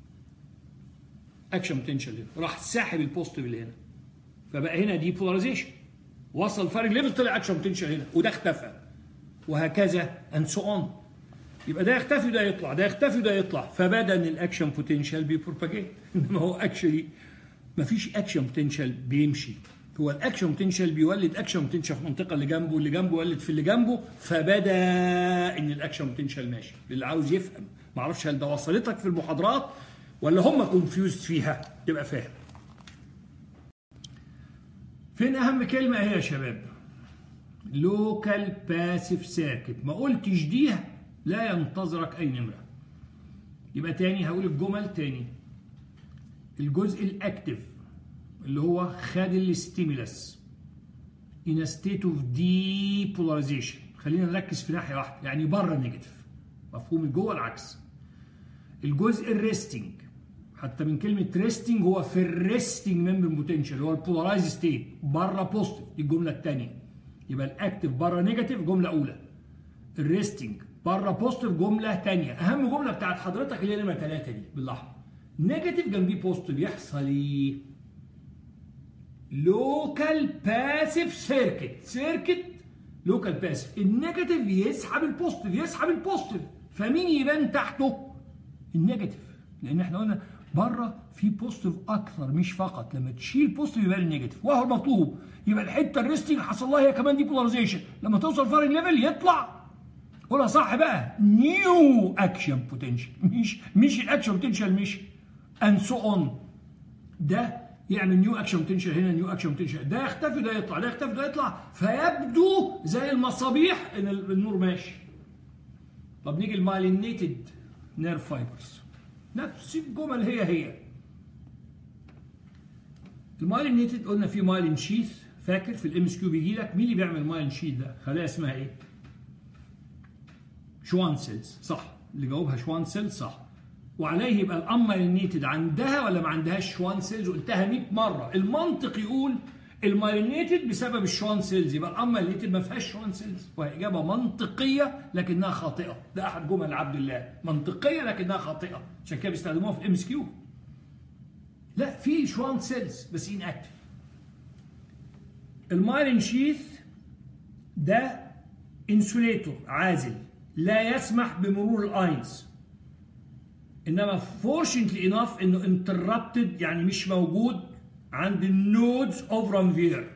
اكشن بوتنشال هنا راح ساحب البوزيتيف اللي هنا فبقى هنا دي بولاريزيشن وصل فارق ليفل طلع اكشن بوتنشال هنا وده اختفى وهكذا اند سو اون يبقى ده يختفي وده يطلع ده يختفي وده يطلع فبدا ان الاكشن بوتنشال بيبروباجيت انما هو اكشلي ما فيش اكشن بوتنشال بيمشي هو الاكشن بوتنشال بيولد اكشن بوتنشال في المنطقه اللي جنبه واللي جنبه يولد في اللي جنبه فبدا ان الاكشن بوتنشال ماشي اللي عاوز يفهم ما اعرفش هل ده وصلتك في المحاضرات ولا هم كونفيوزد فيها تبقى فاهم فين اهم كلمه اهي يا شباب لوكال باسيف ساكت ما قلتش دي لا ينتظرك اي نمره يبقى تاني هقول الجمل تاني الجزء الاكتف اللي هو خد الاستيمولاس in a state of depolarization خلينا نركز في ناحيه واحده يعني بره النيجاتيف مفهوم جوه العكس الجزء الريستنج حتى من كلمه ريستنج هو في الريستنج ممبر بوتنشال هو البولارايز ستيت بره بوزيتيف دي الجمله الثانيه يبقى الاكتف بره نيجاتيف جمله اولى الريستنج بره بوزيتيف جمله ثانيه اهم جمله بتاعت حضرتك اللي هي نمره ثلاثه دي بالاحمر نيجاتيف جنبيه بوزيتيف يحصل ايه لوكال باسيف سيركت سيركت لوكال باسيف النيجاتيف يسحب البوزيتيف يسحب البوزيتيف فمين يبان تحته النيجاتيف لان احنا قلنا بره في بوزيتيف اكثر مش فقط لما تشيل بوزيتيف يبقى النيجاتيف وهو المطلوب يبقى الحته الريستنج حصل لها هي كمان دي بولاريزيشن لما توصل فارنج ليفل يطلع قولها صح بقى نيو اكشن بوتنشال مش مش الاكشن بوتنشال مش اند سو اون ده يعمل نيو اكشن بوتنشال هنا نيو اكشن بوتنشال ده يختفي ده يطلع ده يختفي ده يطلع فيبدو زي المصابيح ان النور ماشي طب نيجي المايلينيتد نيرف فايبرز نفس الجمل هي هي المايلينيتد قلنا في مايلين شيث فاكر في الام اس كيو بيجي لك مين اللي بيعمل مايلين شيث ده خلايا اسمها ايه شوان سيلز صح اللي جاوبها شوان سيلز صح وعليه يبقى الامايلينيتد عندها ولا ما عندهاش شوان سيلز قلتها 100 مره المنطق يقول المايلينيتد بسبب الشوان سيلز يبقى الامايلينيتد ما فيهاش شوان سيلز وهي اجابه منطقيه لكنها خاطئه ده احد جمل عبد الله منطقيه لكنها خاطئه عشان كده بيستخدموها في الام اس كيو لا في شوان سيلز بس ان اكتف المايلين شيث ده انسوليتور عازل لا يسمح بمرور الاينز انما فورشنتلي انف انه انتربتد يعني مش موجود عند النودز اوف رانفير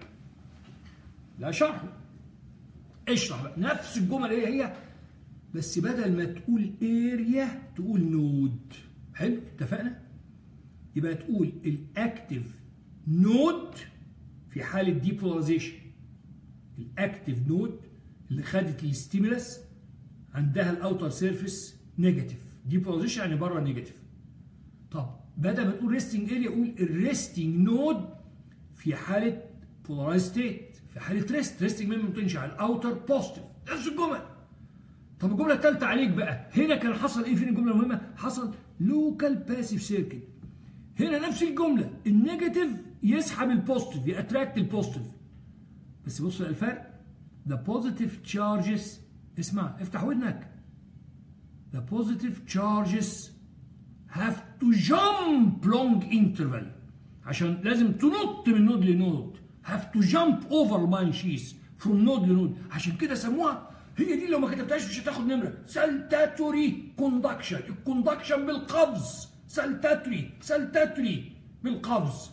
لا شرح اشرح بقى نفس الجمل هي هي بس بدل ما تقول اريا تقول نود حلو اتفقنا يبقى تقول الاكتف نود في حاله ديبولاريزيشن الاكتف نود اللي خدت الستيمولس عندها الاوتر سيرفيس نيجاتيف ديبولاريزيشن يعني بره نيجاتيف طب بدل ما تقول ريستنج اريا قول الريستنج نود في حاله بولارايز ستيت في حاله ريست ريستنج ميموري بوتنشال على الاوتر بوزيتيف نفس الجمل طب الجمله الثالثه عليك بقى هنا كان حصل ايه فين الجمله المهمه حصل لوكال باسيف سيركت هنا نفس الجمله النيجاتيف يسحب البوزيتيف ياتراكت البوزيتيف بس بص الفرق the positive charges اسمع افتح ودنك the positive charges have to jump long interval عشان لازم تنط من نود لنود have to jump over line sheath from نود لنود عشان كده سموها هي دي لو ما كتبتهاش مش هتاخد نمره سالتاتوري كوندكشن الكوندكشن بالقفز سالتاتوري سالتاتوري بالقفز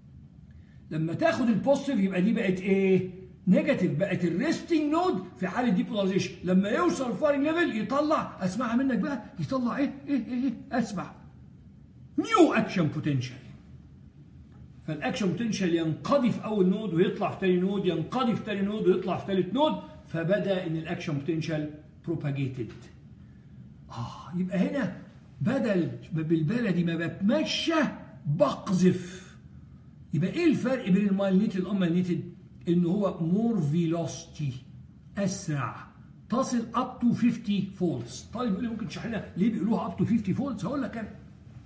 لما تاخد البوزيتيف يبقى دي بقت ايه نيجاتيف بقت الريستنج نود في حاله ديبولاريزيشن لما يوصل فارنج ليفل يطلع اسمعها منك بقى يطلع ايه ايه ايه, إيه؟ اسمع نيو اكشن بوتنشال فالاكشن بوتنشال ينقضي في اول نود ويطلع في تاني نود ينقضي في تاني نود ويطلع في تالت نود فبدا ان الاكشن بوتنشال بروباجيتد اه يبقى هنا بدل بالبلدي ما بتمشى بقذف يبقى ايه الفرق بين المايلينيتد والامايلينيتد ان هو مور فيلوستي اسرع تصل اب تو 50 فولتس طيب يقول لي ممكن تشرح لنا ليه بيقولوها اب تو 50 فولتس هقول لك انا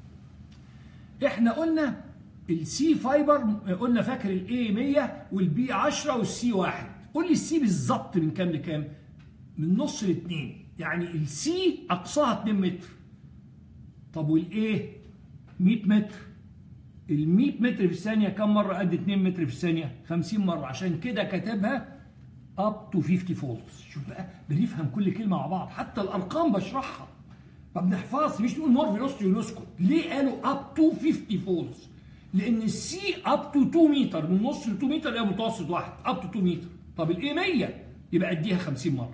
احنا قلنا السي فايبر قلنا فاكر الاي 100 والبي 10 والسي 1 قول لي السي بالظبط من كام لكام من نص لاثنين يعني السي اقصاها 2 متر طب والايه 100 متر ال 100 متر في الثانيه كم مره قد 2 متر في الثانيه 50 مره عشان كده كتبها اب تو 50 فولتس شوف بقى بنفهم كل كلمه مع بعض حتى الارقام بشرحها ما بنحفظش مش نقول مور فيلوستي ونسكت ليه قالوا اب تو 50 فولتس لان السي اب تو 2 متر من نص ل 2 متر هي متوسط واحد اب تو 2 متر طب الايه 100 يبقى اديها 50 مره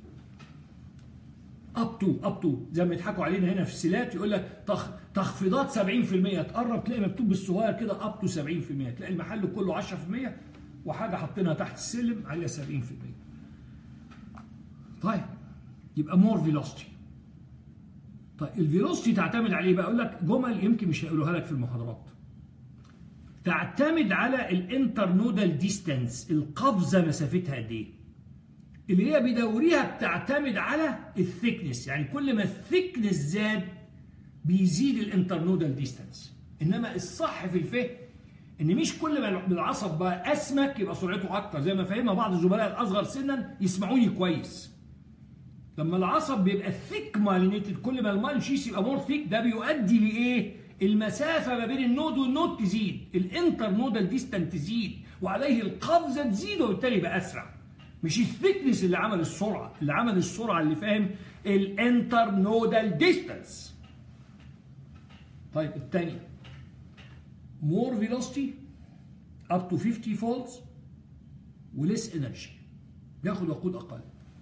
اب تو اب تو زي ما يضحكوا علينا هنا في السيلات يقول لك تخ... تخفيضات 70% تقرب تلاقي مكتوب بالصغير كده اب تو 70% تلاقي المحل كله 10% وحاجه حاطينها تحت السلم عليها 70% طيب يبقى مور فيلوستي طيب الفيلوستي تعتمد عليه بقى اقول لك جمل يمكن مش هيقولوها لك في المحاضرات تعتمد على الانترنودال ديستانس القفزه مسافتها قد ايه اللي هي بدورها بتعتمد على الثيكنس يعني كل ما الثيكنس زاد بيزيد الانترنودال ديستانس انما الصح في الفهم ان مش كل ما العصب بقى اسمك يبقى سرعته اكتر زي ما فهمها بعض الزملاء الاصغر سنا يسمعوني كويس لما العصب بيبقى ثيك مالينيتد كل ما الماين شيس يبقى مور ثيك ده بيؤدي لايه المسافه ما بين النود والنود تزيد الانتر نودال ديستانت تزيد وعليه القفزه تزيد وبالتالي يبقى اسرع مش الثيكنس اللي عمل السرعه اللي عمل السرعه اللي فاهم الانتر نودال ديستانس طيب الثاني more velocity up to 50 volts وليس انرجي بياخد وقود اقل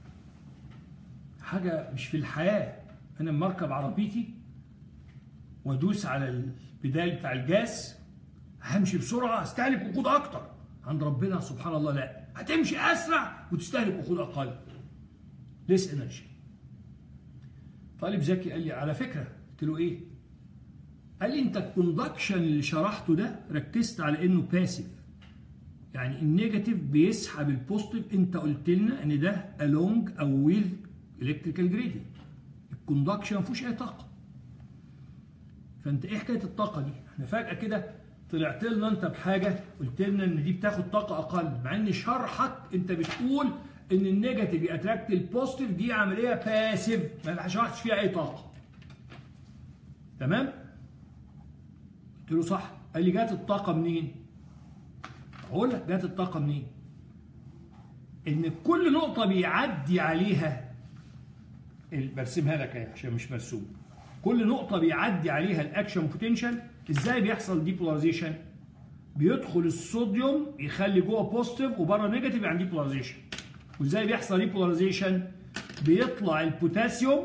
حاجه مش في الحياه انا مركب عربيتي وادوس على البدال بتاع الجاز همشي بسرعه استهلك وقود اكتر عند ربنا سبحان الله لا هتمشي اسرع وتستهلك وقود اقل ليس انرجي طالب ذكي قال لي على فكره قلت له ايه قال لي انت الكوندكشن اللي شرحته ده ركزت على انه باسيف يعني النيجاتيف بيسحب البوزيتيف انت قلت لنا ان ده along او with electrical gradient الكوندكشن ما فيهوش اي طاقه فانت ايه حكايه الطاقه دي احنا فجاه كده طلعت لنا انت بحاجه قلت لنا ان دي بتاخد طاقه اقل مع ان شرحك انت بتقول ان النيجاتيف ياتراكت البوزيتيف دي عمليه باسيف ما شرحتش فيها اي طاقه تمام قلت له صح قال لي جات الطاقه منين اقول لك جات الطاقه منين ان كل نقطه بيعدي عليها برسمها لك اهي عشان مش مرسوم كل نقطه بيعدي عليها الاكشن بوتنشال ازاي بيحصل ديبولاريزيشن بيدخل الصوديوم يخلي جوه بوزيتيف وبره نيجاتيف يعني ديبولاريزيشن وازاي بيحصل ديبولاريزيشن بيطلع البوتاسيوم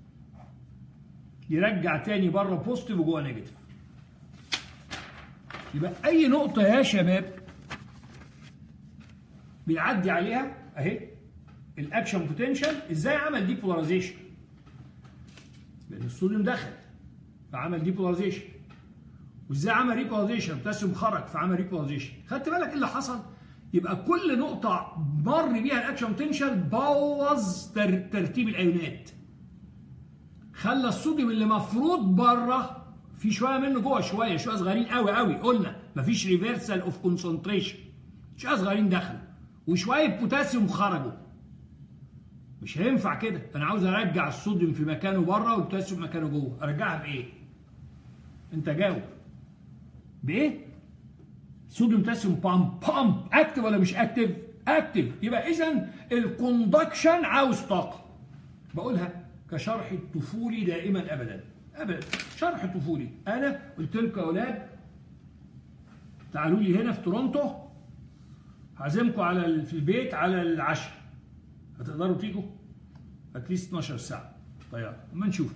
يرجع تاني بره بوزيتيف وجوه نيجاتيف يبقى اي نقطه يا شباب بيعدي عليها اهي الاكشن بوتنشال ازاي عمل ديبولاريزيشن لان الصوديوم دخل فعمل ديبولاريزيشن وازاي عمل ريبولاريزيشن البوتاسيوم خرج فعمل ريبولاريزيشن خدت بالك ايه اللي حصل يبقى كل نقطة مر بيها الاكشن بوتنشال بوظ تر ترتيب الايونات خلى الصوديوم اللي مفروض بره في شويه منه جوه شويه شويه صغيرين قوي قوي قلنا مفيش ريفرسال اوف كونسنتريشن شويه صغيرين دخلوا وشويه بوتاسيوم خرجوا مش هينفع كده انا عاوز ارجع الصوديوم في مكانه بره والبوتاسيوم مكانه جوه ارجعها بايه انت جاوب بايه صوديوم بوتاسيوم بامب بامب اكتف ولا مش اكتف اكتف يبقى اذا الكوندكشن عاوز طاقه بقولها كشرح الطفولي دائما ابدا ابدا شرح طفولي انا قلت لكم يا اولاد تعالوا لي هنا في تورونتو هعزمكم على في البيت على العشاء هتقدروا تيجوا اتليست 12 ساعه طيب اما نشوف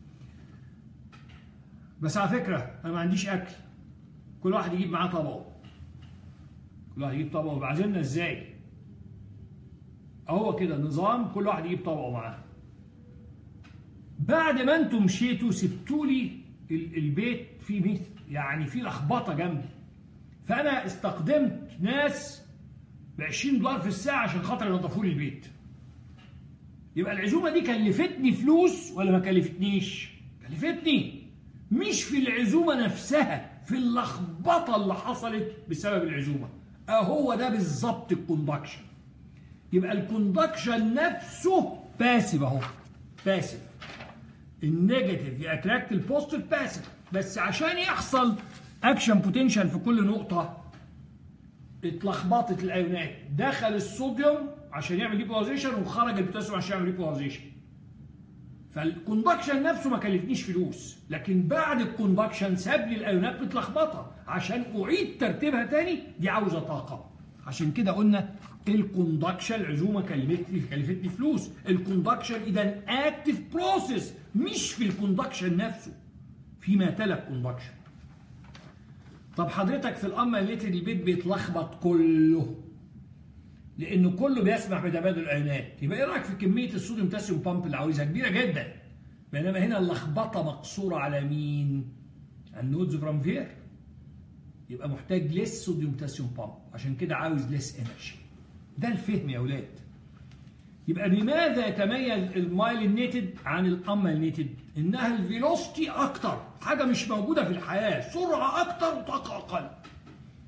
بس على فكره انا ما عنديش اكل كل واحد يجيب معاه طبقه كل واحد يجيب طبقه بعزمنا ازاي اهو كده نظام كل واحد يجيب طبقه معاه بعد ما انتم مشيتوا سبتوا لي البيت فيه مثل يعني فيه لخبطه جنبي فانا استخدمت ناس ب 20 دولار في الساعه عشان خاطر ينظفوا لي البيت يبقى العزومه دي كلفتني فلوس ولا ما كلفتنيش كلفتني مش في العزومه نفسها في اللخبطه اللي حصلت بسبب العزومه اهو ده بالظبط الكوندكشن يبقى الكوندكشن نفسه باسف اهو باسف النيجاتيف ياتراكت البوزيتيف باسف بس عشان يحصل اكشن بوتنشال في كل نقطه اتلخبطت الايونات دخل الصوديوم عشان يعمل ديبولاريزيشن وخرج البوتاسيوم عشان يعمل ديبولاريزيشن فالكوندكشن نفسه ما كلفنيش فلوس لكن بعد الكوندكشن ساب لي الايونات متلخبطه عشان اعيد ترتيبها تاني دي عاوزه طاقه عشان كده قلنا الكوندكشن العزومه كلفتني كلفتني فلوس الكوندكشن اذا اكتف بروسيس مش في الكوندكشن نفسه فيما تلا الكوندكشن طب حضرتك في الأمة ليتر البيت بيتلخبط كله لأنه كله بيسمح بتبادل الأيونات يبقى إيه رأيك في كمية الصوديوم بوتاسيوم بامب اللي عاوزها كبيرة جدا بينما هنا اللخبطة مقصورة على مين؟ النودز فروم فير يبقى محتاج ليس صوديوم بوتاسيوم بامب عشان كده عاوز ليس انرجي ده الفهم يا أولاد يبقى بماذا يتميز المايلينيتد عن الامالينيتد؟ انها الفيلوستي اكتر، حاجه مش موجوده في الحياه، سرعه اكتر وطاقه اقل.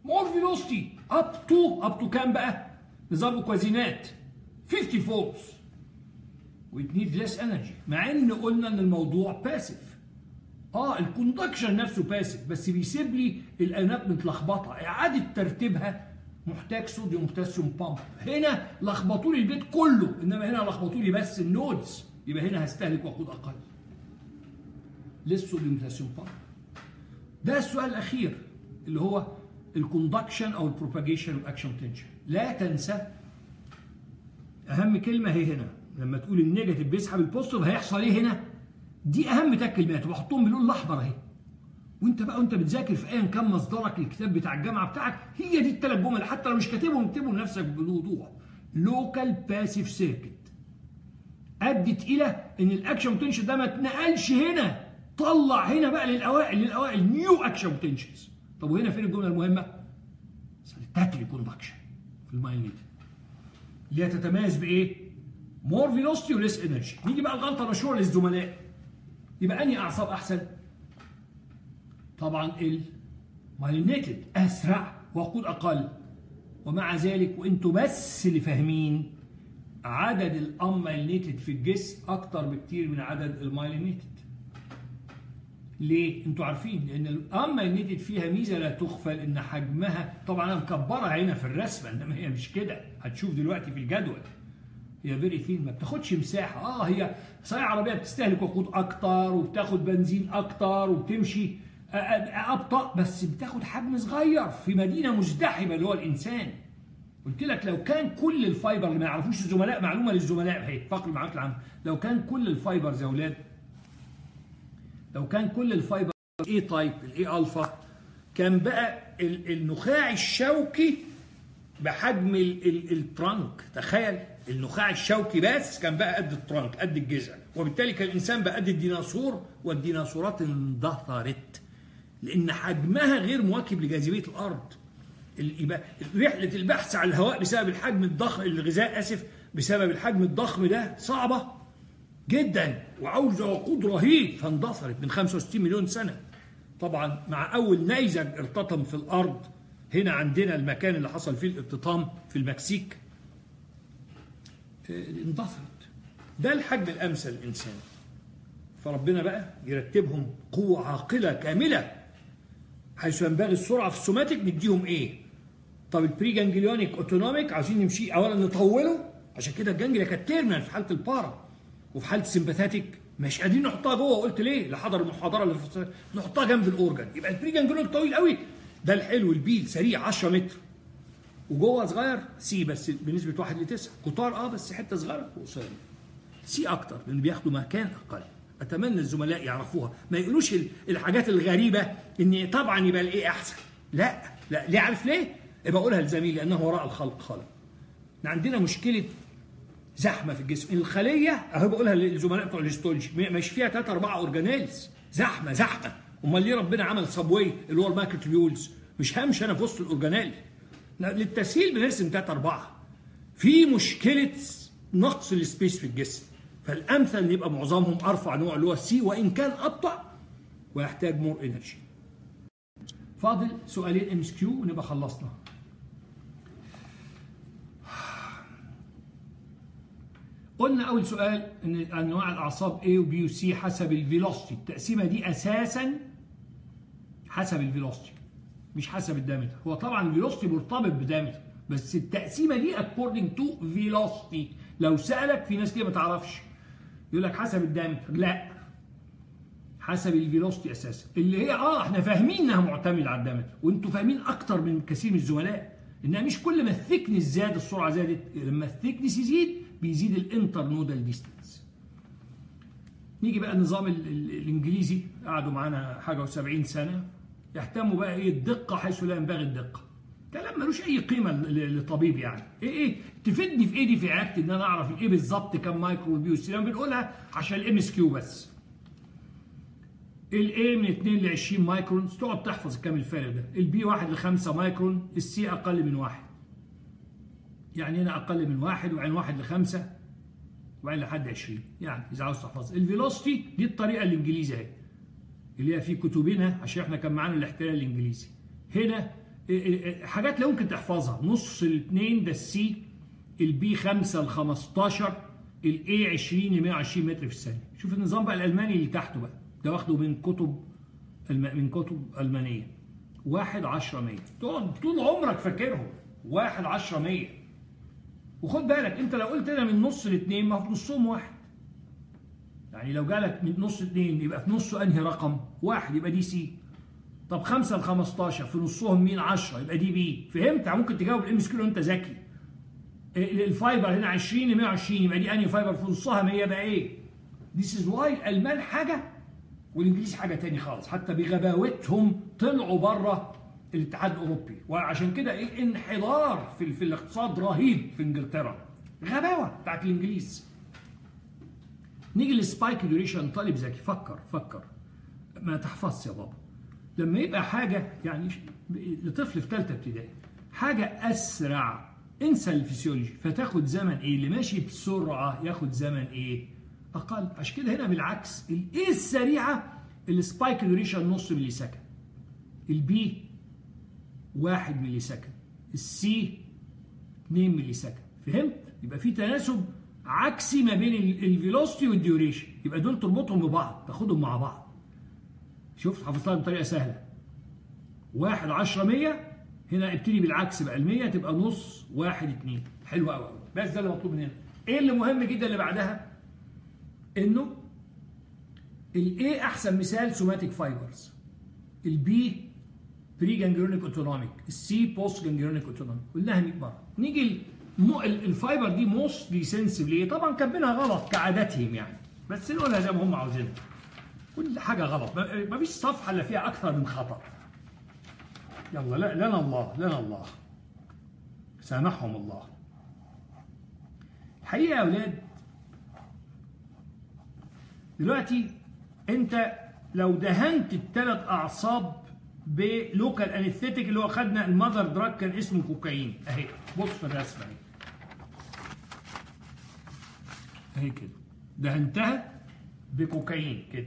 مور فيلوستي اب تو اب تو كام بقى نظام الكوازينات 50 فولتس ويت نيد ليس انرجي مع ان قلنا ان الموضوع باسف اه الكوندكشن نفسه باسف بس بيسيب لي الانات متلخبطه اعاده ترتيبها محتاج صوديوم بوتاسيوم بامب هنا لخبطوا لي البيت كله انما هنا لخبطوا لي بس النودز يبقى هنا هستهلك وقود اقل لسه صوديوم بوتاسيوم بامب ده السؤال الاخير اللي هو الكوندكشن او البروباجيشن اوف اكشن بوتنشال لا تنسى اهم كلمه هي هنا لما تقول النيجاتيف بيسحب البوزيتيف هيحصل ايه هنا دي اهم ثلاث كلمات وبحطهم باللون الاحمر اهي وانت بقى وانت بتذاكر في ايا كان مصدرك الكتاب بتاع الجامعه بتاعك هي دي الثلاث جمل حتى لو مش كاتبهم اكتبهم لنفسك بوضوح لوكال باسيف سيركت ادت الى ان الاكشن بوتنشال ده ما اتنقلش هنا طلع هنا بقى للاوائل للاوائل نيو اكشن بوتنشالز طب وهنا فين الجمله المهمه؟ سالتاتري كوندكشن في المايليت اللي هي تتميز بايه؟ مور فيلوستي وليس انرجي نيجي بقى الغلطه المشهوره للزملاء يبقى انهي اعصاب احسن؟ طبعا المايلينيتد اسرع وقود اقل ومع ذلك وانتوا بس اللي فاهمين عدد الامايلينيتد في الجسم اكتر بكتير من عدد المايلينيتد ليه؟ انتوا عارفين لان الامايلينيتد فيها ميزه لا تغفل ان حجمها طبعا انا مكبرها هنا في الرسمه انما هي مش كده هتشوف دلوقتي في الجدول هي فيري ثين ما بتاخدش مساحه اه هي صحيح عربيه بتستهلك وقود اكتر وبتاخد بنزين اكتر وبتمشي ابطا بس بتاخد حجم صغير في مدينه مزدحمه اللي هو الانسان قلت لك لو كان كل الفايبر اللي ما يعرفوش الزملاء معلومه للزملاء اهي فقر المعلومات العامه لو كان كل الفايبرز يا اولاد لو كان كل الفايبر اي تايب الاي الفا كان بقى النخاع الشوكي بحجم الترانك تخيل النخاع الشوكي بس كان بقى قد الترانك قد الجذع وبالتالي كان الانسان بقى قد الديناصور والديناصورات اندثرت لان حجمها غير مواكب لجاذبيه الارض رحله البحث عن الهواء بسبب الحجم الضخم الغذاء اسف بسبب الحجم الضخم ده صعبه جدا وعاوزه وقود رهيب فاندثرت من 65 مليون سنه طبعا مع اول نيزك ارتطم في الارض هنا عندنا المكان اللي حصل فيه الارتطام في المكسيك اندثرت ده الحجم الامثل للانسان فربنا بقى يرتبهم قوة عاقلة كاملة حيث ينبغي السرعة في السوماتيك نديهم ايه؟ طب البري جانجليونيك اوتونوميك عاوزين نمشي اولا نطوله عشان كده الجانجليا كانت تيرمينال في حالة البارا وفي حالة السمباثاتيك مش قادرين نحطها جوه قلت ليه؟ لحضر المحاضرة اللي في نحطها جنب الاورجن يبقى البري جانجليونيك طويل قوي ده الحلو البيل سريع 10 متر وجوه صغير سي بس بنسبة 1 ل 9 قطار اه بس حتة صغيرة وقصيرة سي اكتر لان بياخدوا مكان اقل اتمنى الزملاء يعرفوها ما يقولوش الحاجات الغريبه ان طبعا يبقى الايه احسن لا لا ليه عارف ليه يبقى اقولها لزميلي لانه وراء الخلق خلق احنا عندنا مشكله زحمه في الجسم الخليه اهو بقولها للزملاء بتوع الهيستولوجي مش فيها ثلاثة أربعة أورجانيلز زحمة زحمة أمال ليه ربنا عمل صابوي اللي هو المايكروتيبيولز مش همشي أنا في وسط الأورجانيل للتسهيل بنرسم ثلاثة أربعة في مشكلة نقص السبيس في الجسم فالامثل ان يبقى معظمهم ارفع نوع اللي هو السي وان كان ابطا ويحتاج مور انرجي. فاضل سؤالين ام اس كيو ونبقى خلصنا. قلنا اول سؤال ان انواع الاعصاب A و B و C حسب الفيلوسيتي، التقسيمه دي اساسا حسب الفيلوسيتي مش حسب الدامتر، هو طبعا الفيلوسيتي مرتبط بدامتر بس التقسيمه دي according to velocity لو سالك في ناس كده ما تعرفش يقول لك حسب الدامتر لا حسب الفيلوسيتي اساسا اللي هي اه احنا فاهمين انها معتمده على الدامتر وانتوا فاهمين اكتر من كثير من الزملاء انها مش كل ما الثيكنس زاد السرعه زادت لما الثيكنس يزيد بيزيد الانتر نودال ديستانس نيجي بقى النظام الانجليزي قعدوا معانا حاجه و70 سنه يهتموا بقى ايه الدقه حيث لا ينبغي الدقه كلام ملوش اي قيمه لطبيب يعني ايه ايه تفيدني في ايه دي في عيادتي ان انا اعرف ايه بالظبط كام مايكرو البي والسي بنقولها عشان الام اس كيو بس الاي من 2 ل 20 مايكرون تقعد تحفظ الكام الفارق ده البي 1 ل 5 مايكرون السي اقل من 1 يعني هنا اقل من 1 وبعدين 1 ل 5 وبعدين لحد 20 يعني اذا عاوز تحفظ الفيلوسيتي دي الطريقه الانجليزيه اهي اللي هي في كتبنا عشان احنا كان معانا الاحتلال الانجليزي هنا حاجات لا يمكن تحفظها نص الاثنين ده السي البي 5 ل 15 الاي 20 ل 120 متر في الثانيه شوف النظام بقى الالماني اللي تحته بقى ده واخده من كتب من كتب المانيه 1 10 100 تقعد طول عمرك فاكرهم 1 10 100 وخد بالك انت لو قلت انا من نص الاثنين ما في نصهم واحد يعني لو جالك من نص اثنين يبقى في نصه انهي رقم؟ واحد يبقى دي سي طب 5 ل 15 في نصهم مين 10 يبقى دي بي فهمت ممكن تجاوب الام اس كيو انت ذكي الفايبر هنا 20 ل 120 يبقى دي انهي فايبر في نصها 100 يبقى ايه؟ ذيس از واي الالمان حاجه والانجليز حاجه تاني خالص حتى بغباوتهم طلعوا بره الاتحاد الاوروبي وعشان كده ايه انحدار في, في الاقتصاد رهيب في انجلترا غباوه بتاعت الانجليز نيجي للسبايك ديوريشن طالب ذكي فكر فكر ما تحفظش يا بابا لما يبقى حاجه يعني لطفل في ثالثه ابتدائي حاجه اسرع انسى الفسيولوجي فتاخد زمن ايه اللي ماشي بسرعه ياخد زمن ايه اقل عشان كده هنا بالعكس الايه السريعه السبايك ديوريشن نص ملي سكند البي 1 ملي سكند السي 2 ملي سكند فهمت يبقى في تناسب عكسي ما بين الفيلوسيتي والديوريشن يبقى دول تربطهم ببعض تاخدهم مع بعض شفت حفظتها بطريقه سهله 1 10 100 هنا ابتدي بالعكس بقى ال 100 تبقى نص 1 2 حلو قوي قوي بس ده اللي مطلوب مننا ايه اللي مهم جدا اللي بعدها انه الاي احسن مثال سوماتيك فايبرز البي بري جانجلونيك اوتونوميك السي بوست جانجلونيك اوتونوميك قلناها 100 مره نيجي مو الفايبر دي موستلي سنسيف ليه؟ طبعا كاتبينها غلط كعادتهم يعني بس نقولها زي ما هم عاوزينها كل حاجه غلط ما فيش صفحه الا فيها اكثر من خطا يلا لا لنا الله لنا الله سامحهم الله الحقيقه يا اولاد دلوقتي انت لو دهنت الثلاث اعصاب بلوكال انستيتيك اللي هو خدنا المذر دراج كان اسمه كوكايين اهي بص في الرسمه اهي اهي كده دهنتها بكوكايين كده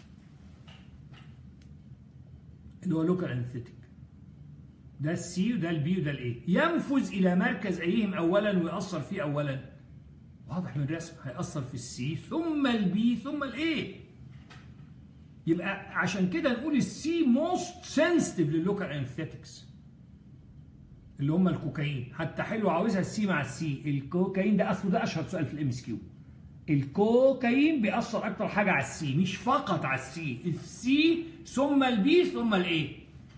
اللي هو لوكال انستيتيك ده السي وده البي وده الاي ينفذ الى مركز ايهم اولا ويأثر فيه اولا واضح من الرسم هيأثر في السي ثم البي ثم الاي يبقى عشان كده نقول السي موست سنسيتيف لللوكال انستيتكس اللي هم الكوكايين حتى حلو عاوزها السي مع السي الكوكايين ده اصله ده اشهر سؤال في الام اس كيو الكوكايين بيأثر اكتر حاجه على السي مش فقط على السي السي ثم البي ثم الاي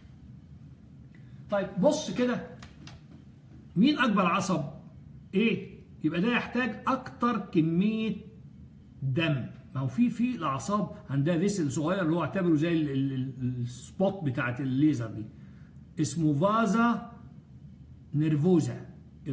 طيب بص كده مين اكبر عصب ايه يبقى ده يحتاج اكتر كميه دم ما هو في في الاعصاب عندها فيسل صغير اللي هو اعتبره زي السبوت بتاعت الليزر دي اسمه فازا نيرفوزا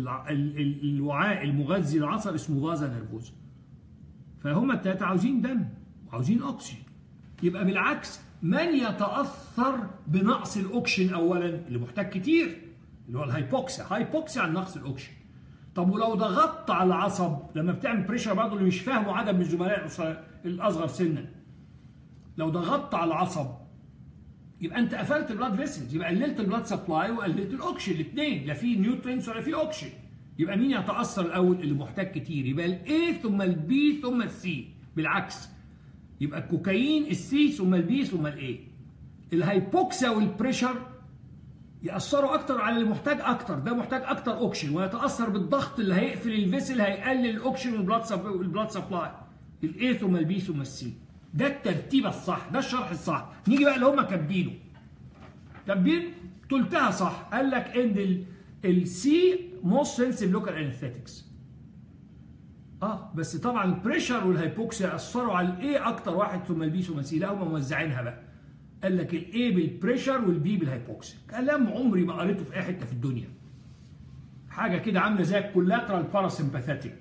الوعاء المغذي العصب اسمه فازا نيرفوزا فهم التلاته عاوزين دم وعاوزين اكسجين يبقى بالعكس من يتاثر بنقص الاكسجين اولا اللي محتاج كتير اللي هو الهايبوكسيا هايبوكسيا عن نقص الاكسجين طب ولو ضغطت على العصب لما بتعمل بريشر برضه اللي مش فاهمه عدد من الزملاء الاصغر سنا لو ضغطت على العصب يبقى انت قفلت البلاد فيسلز يبقى قللت البلاد سبلاي وقللت الاكسجين الاثنين لا في نيوترينز ولا في اكسجين يبقى مين يتاثر الاول اللي محتاج كتير يبقى الاي ثم البي ثم السي بالعكس يبقى الكوكايين السي ثم البي ثم الاي الهايبوكسيا والبريشر يأثروا أكتر على اللي محتاج أكتر ده محتاج أكتر أكسجين ويتأثر بالضغط اللي هيقفل الفيسل هيقلل الأكسجين والبلاد سبلاي الاي ثم البي ثم السي ده الترتيب الصح ده الشرح الصح نيجي بقى اللي هم كاتبينه كاتبين تلتها صح قال لك ان السي موست سنسيف لوكال انستيتكس اه بس طبعا البريشر والهايبوكسيا اثروا على الاي اكتر واحد ثم البي ثم السي لا هم موزعينها بقى قال لك الاي بالبريشر والبي بالهايبوكسيا كلام عمري ما قريته في اي حته في الدنيا حاجه كده عامله زي الكولاترال باراسمباثيك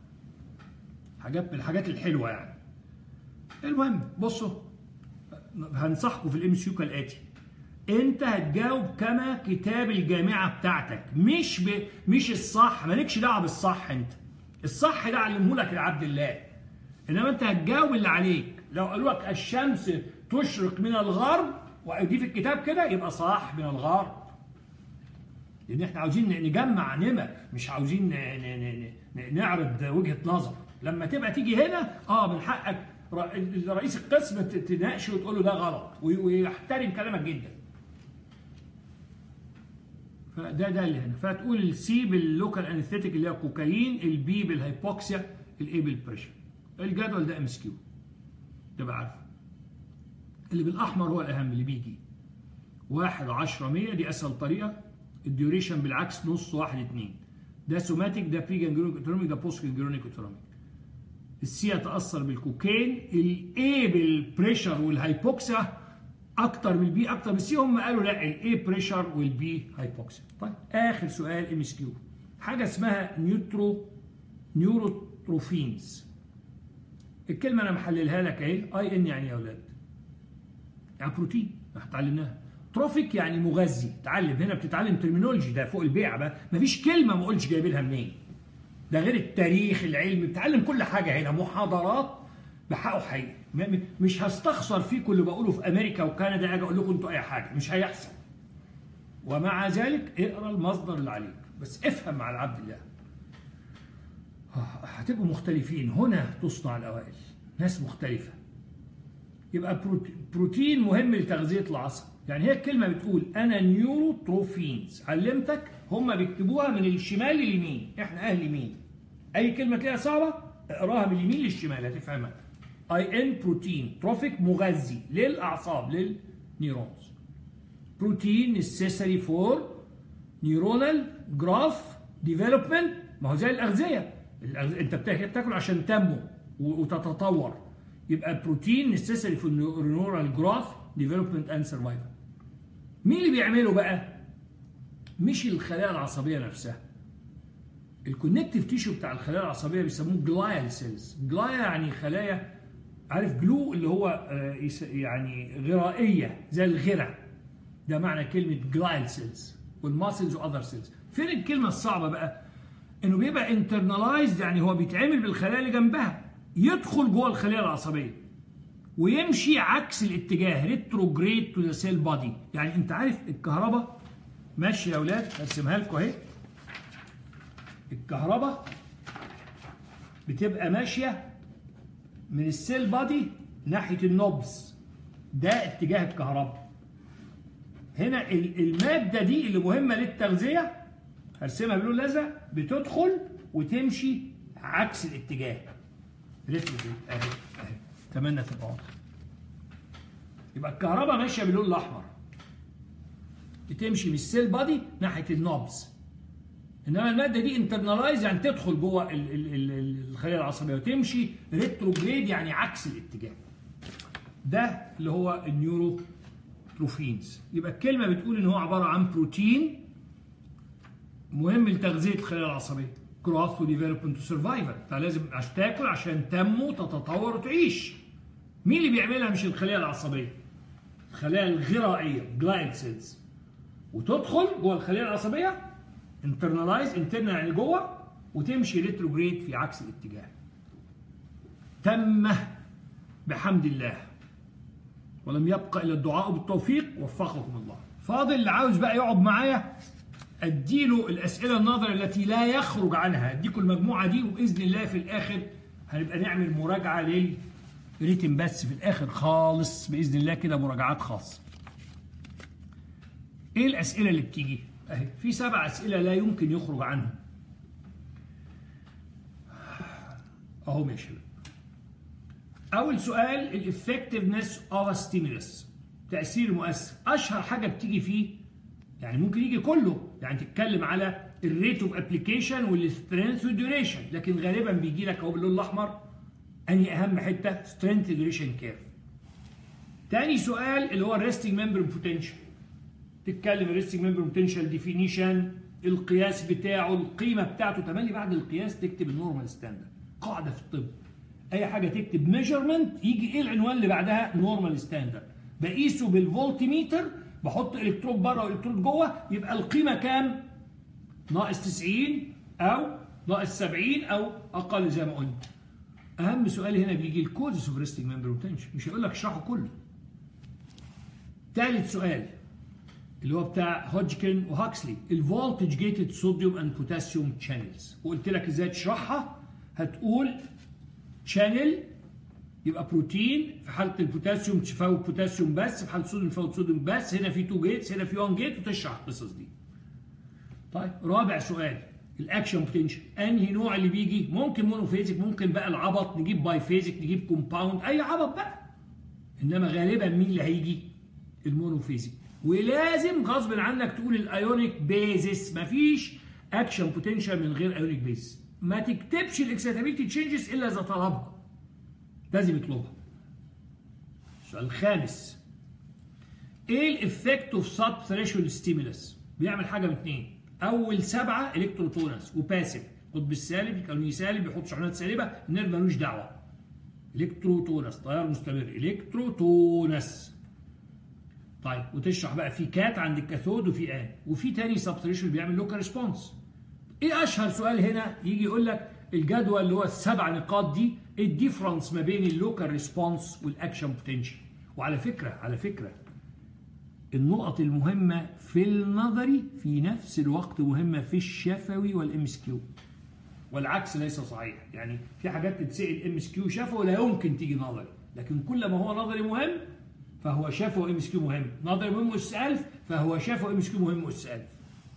حاجات من الحاجات الحلوه يعني المهم بصوا هنصحكم في الام سيو كالاتي انت هتجاوب كما كتاب الجامعه بتاعتك مش ب... مش الصح مالكش دعوه بالصح انت الصح ده علمه لك لعبد الله انما انت هتجاوب اللي عليك لو قالوا لك الشمس تشرق من الغرب ودي في الكتاب كده يبقى صح من الغرب لان احنا عاوزين نجمع نمر مش عاوزين ن- ن- ن- نعرض وجهه نظر لما تبقى تيجي هنا اه من حقك ر- رئيس القسم ت- تناقشه وتقول له ده غلط وي- ويحترم كلامك جدا فده ده اللي هنا فتقول السي باللوكال انستيتيك اللي هي كوكايين البي بالهيبوكسيا الاي بالبريشر الجدول ده ام اس كيو تبقى عارفه اللي بالاحمر هو الاهم اللي بيجي واحد 10 100 دي اسهل طريقه الديوريشن بالعكس نص واحد اتنين ده سوماتيك ده بري جانجرونيك اوتونوميك ده بوست جانجرونيك اوتونوميك السي يتاثر بالكوكين الاي بالبريشر والهايبوكسيا اكتر من البي اكتر من السي هم قالوا لا الاي بريشر والبي هايبوكسيا طيب اخر سؤال ام اس كيو حاجه اسمها نيوترو نيوروتروفينز الكلمه انا محللها لك اهي اي ان يعني إيه يا اولاد يعني بروتين احنا اتعلمناها تروفيك يعني مغذي تعلم هنا بتتعلم ترمينولوجي ده فوق البيع بقى مفيش كلمه ما قلتش جايبينها منين ده غير التاريخ العلمي بتعلم كل حاجه هنا محاضرات بحقه حقيقي م- م- مش هستخسر فيكم اللي بقوله في امريكا وكندا اجي اقول لكم انتوا اي حاجه مش هيحصل ومع ذلك اقرا المصدر اللي عليك بس افهم مع العبد الله هتبقوا مختلفين هنا تصنع الاوائل ناس مختلفه يبقى بروت- بروتين مهم لتغذيه العصب يعني هي الكلمه بتقول انا نيوروتروفينز علمتك هم بيكتبوها من الشمال لليمين احنا اهل يمين اي كلمه تلاقيها صعبه اقراها من اليمين للشمال هتفهمها اي ان بروتين تروفيك مغذي للاعصاب للنيورونز بروتين نسيسري فور نيورونال جراف ديفلوبمنت ما هو زي الاغذيه الأغذية- انت بتا- بتاكل عشان تنمو و- وتتطور يبقى بروتين نسيسري فور نيورال جراف ديفلوبمنت اند سرفايفل مين اللي بيعمله بقى مش الخلايا العصبيه نفسها الكونكتيف تيشو بتاع الخلايا العصبيه بيسموه جلايال سيلز جلايا يعني خلايا عارف جلو اللي هو آه، يس- يعني غرائيه زي الغرة ده معنى كلمه جلايال سيلز والماسلز واذر سيلز فين الكلمه الصعبه بقى انه بيبقى انترنالايزد يعني هو بيتعمل بالخلايا اللي جنبها يدخل جوه الخليه العصبيه ويمشي عكس الاتجاه ريتروجريد تو ذا سيل بادي يعني انت عارف الكهرباء ماشي يا اولاد ارسمها لكم اهي الكهرباء بتبقى ماشيه من السيل بادي ناحيه النوبز ده اتجاه الكهرباء هنا ال- الماده دي اللي مهمه للتغذيه هرسمها باللون الازرق بتدخل وتمشي عكس الاتجاه ريتروجريد اهي اهي اتمنى تبقى واضحه يبقى الكهرباء ماشيه باللون الاحمر بتمشي من السيل بادي ناحيه النوبز انما الماده دي انترنالايز يعني تدخل جوه ال- ال- ال- ال- الخليه العصبيه وتمشي ريتروجريد يعني عكس الاتجاه ده اللي هو النيورو تروفينز يبقى الكلمه بتقول ان هو عباره عن بروتين مهم لتغذيه الخلايا العصبيه جروث وديفلوبمنت وسرفايفل فلازم عشان تاكل عشان تنمو تتطور وتعيش مين اللي بيعملها مش الخلايا العصبيه الخلايا الغرائيه جلايد سيلز وتدخل جوه الخليه العصبيه انترنالايز انترنال يعني جوه وتمشي ريتروجريد في عكس الاتجاه تم بحمد الله ولم يبقى الا الدعاء بالتوفيق وفقكم الله فاضل اللي عاوز بقى يقعد معايا اديله الاسئله النظريه التي لا يخرج عنها اديكم المجموعه دي وباذن الله في الاخر هنبقى نعمل مراجعه للريتم بس في الاخر خالص باذن الله كده مراجعات خاصه ايه الاسئله اللي بتيجي اهي في سبع اسئله لا يمكن يخرج عنهم اهو ماشي اول سؤال الافكتفنس اوف ستيمولس تاثير المؤثر اشهر حاجه بتيجي فيه يعني ممكن يجي كله يعني تتكلم على الريت اوف ابلكيشن والسترينث والديوريشن لكن غالبا بيجي لك اهو باللون الاحمر انهي اهم حته سترينث ديوريشن كيرف تاني سؤال اللي هو الريستنج ممبر بوتنشال تتكلم الريستنج ممبر بوتنشال ديفينيشن القياس بتاعه القيمه بتاعته تملي بعد القياس تكتب النورمال ستاندرد قاعده في الطب اي حاجه تكتب ميجرمنت يجي ايه العنوان اللي بعدها نورمال ستاندرد بقيسه بالفولتميتر بحط الكترود بره والكترود جوه يبقى القيمه كام ناقص 90 او ناقص 70 او اقل زي ما قلنا اهم سؤال هنا بيجي الكوزس اوف ريستنج ممبر بوتنشال مش هيقول لك اشرحه كله ثالث سؤال اللي هو بتاع هودجكن وهاكسلي الفولتج جيتد صوديوم اند بوتاسيوم شانلز وقلت لك ازاي تشرحها هتقول شانل يبقى بروتين في حاله البوتاسيوم تفاوت بوتاسيوم بس في حاله الصوديوم تفاوت صوديوم بس هنا في 2 جيتس هنا في 1 جيت وتشرح القصص دي طيب رابع سؤال الاكشن بوتنشال انهي نوع اللي بيجي ممكن مونوفيزيك ممكن بقى العبط نجيب باي فيزيك نجيب كومباوند اي عبط بقى انما غالبا مين اللي هيجي المونوفيزيك ولازم غصب عنك تقول الايونيك بيزس مفيش اكشن بوتنشال من غير ايونيك بيز ما تكتبش الاكسيتابيلتي تشينجز الا اذا طلبها لازم يطلبها السؤال الخامس ايه الافكت اوف سب ثريشولد ستيمولس بيعمل حاجه من اثنين اول سبعه الكتروتونس وباسف قطب السالب يكوني سالب يحط شحنات سالبه النيرف ملوش دعوه الكتروتونس تيار مستمر الكتروتونس طيب وتشرح بقى في كات عند الكاثود وفي ان وفي تاني سبستريشن بيعمل لوكال ريسبونس ايه اشهر سؤال هنا يجي يقول لك الجدول اللي هو السبع نقاط دي الديفرنس ما بين اللوكال ريسبونس والاكشن بوتنشال وعلى فكره على فكره النقط المهمه في النظري في نفس الوقت مهمه في الشفوي والام اس كيو والعكس ليس صحيح يعني في حاجات تتسال ام اس كيو شفوي ولا يمكن تيجي نظري لكن كل ما هو نظري مهم فهو شفوي ام اس كيو مهم نظري مهم اس 1000 فهو شفوي ام اس كيو مهم اس 1000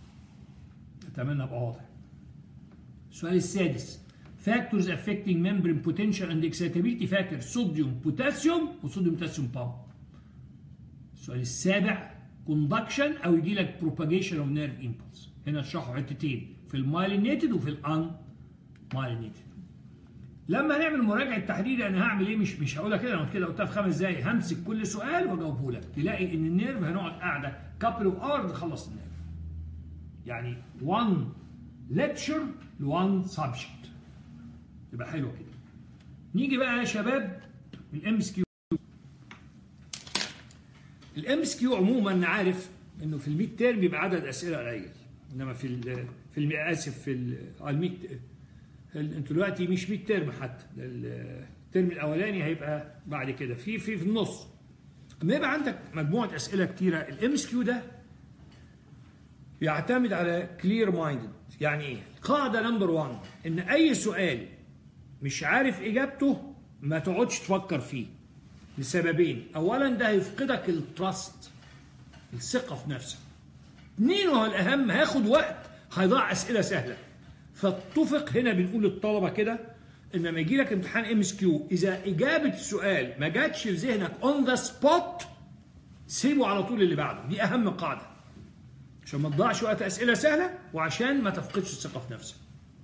اتمنى ابقى واضح السؤال السادس فاكتورز افكتنج ممبرين بوتنشال اند اكسيتابيلتي فاكر صوديوم بوتاسيوم وصوديوم بوتاسيوم بامب السؤال السابع كوندكشن او يجي لك بروباجيشن اوف نيرف امبلس هنا اشرحوا حتتين في المايلينيتد وفي الان مايلينيتد لما هنعمل مراجعه تحديد انا هعمل ايه مش مش هقولها كده انا كده قلتها في خمس دقايق همسك كل سؤال واجاوبه لك تلاقي ان النيرف هنقعد قاعده كابل اوف اور نخلص النيرف يعني 1 ليكتشر ل 1 سبجكت يبقى حلو كده نيجي بقى يا شباب الام اس كيو الام اس كيو عموما عارف انه في الميد تيرم بيبقى عدد اسئله قليل انما في ال في الم- اسف في ال- على الميد انتوا دلوقتي مش ميد تيرم حتى ده الترم الاولاني هيبقى بعد كده في في في النص اما يبقى عندك مجموعه اسئله كتيره الام اس كيو ده يعتمد على كلير مايندد يعني ايه قاعده نمبر 1 ان اي سؤال مش عارف اجابته ما تقعدش تفكر فيه لسببين اولا ده هيفقدك التراست الثقه في نفسك اثنين وهو الاهم هياخد وقت هيضيع اسئله سهله فاتفق هنا بنقول للطلبه كده ان لما يجي لك امتحان ام اس كيو اذا اجابه السؤال ما جاتش في ذهنك اون ذا سبوت سيبه على طول اللي بعده دي اهم قاعده عشان ما تضيعش وقت اسئله سهله وعشان ما تفقدش الثقه في نفسك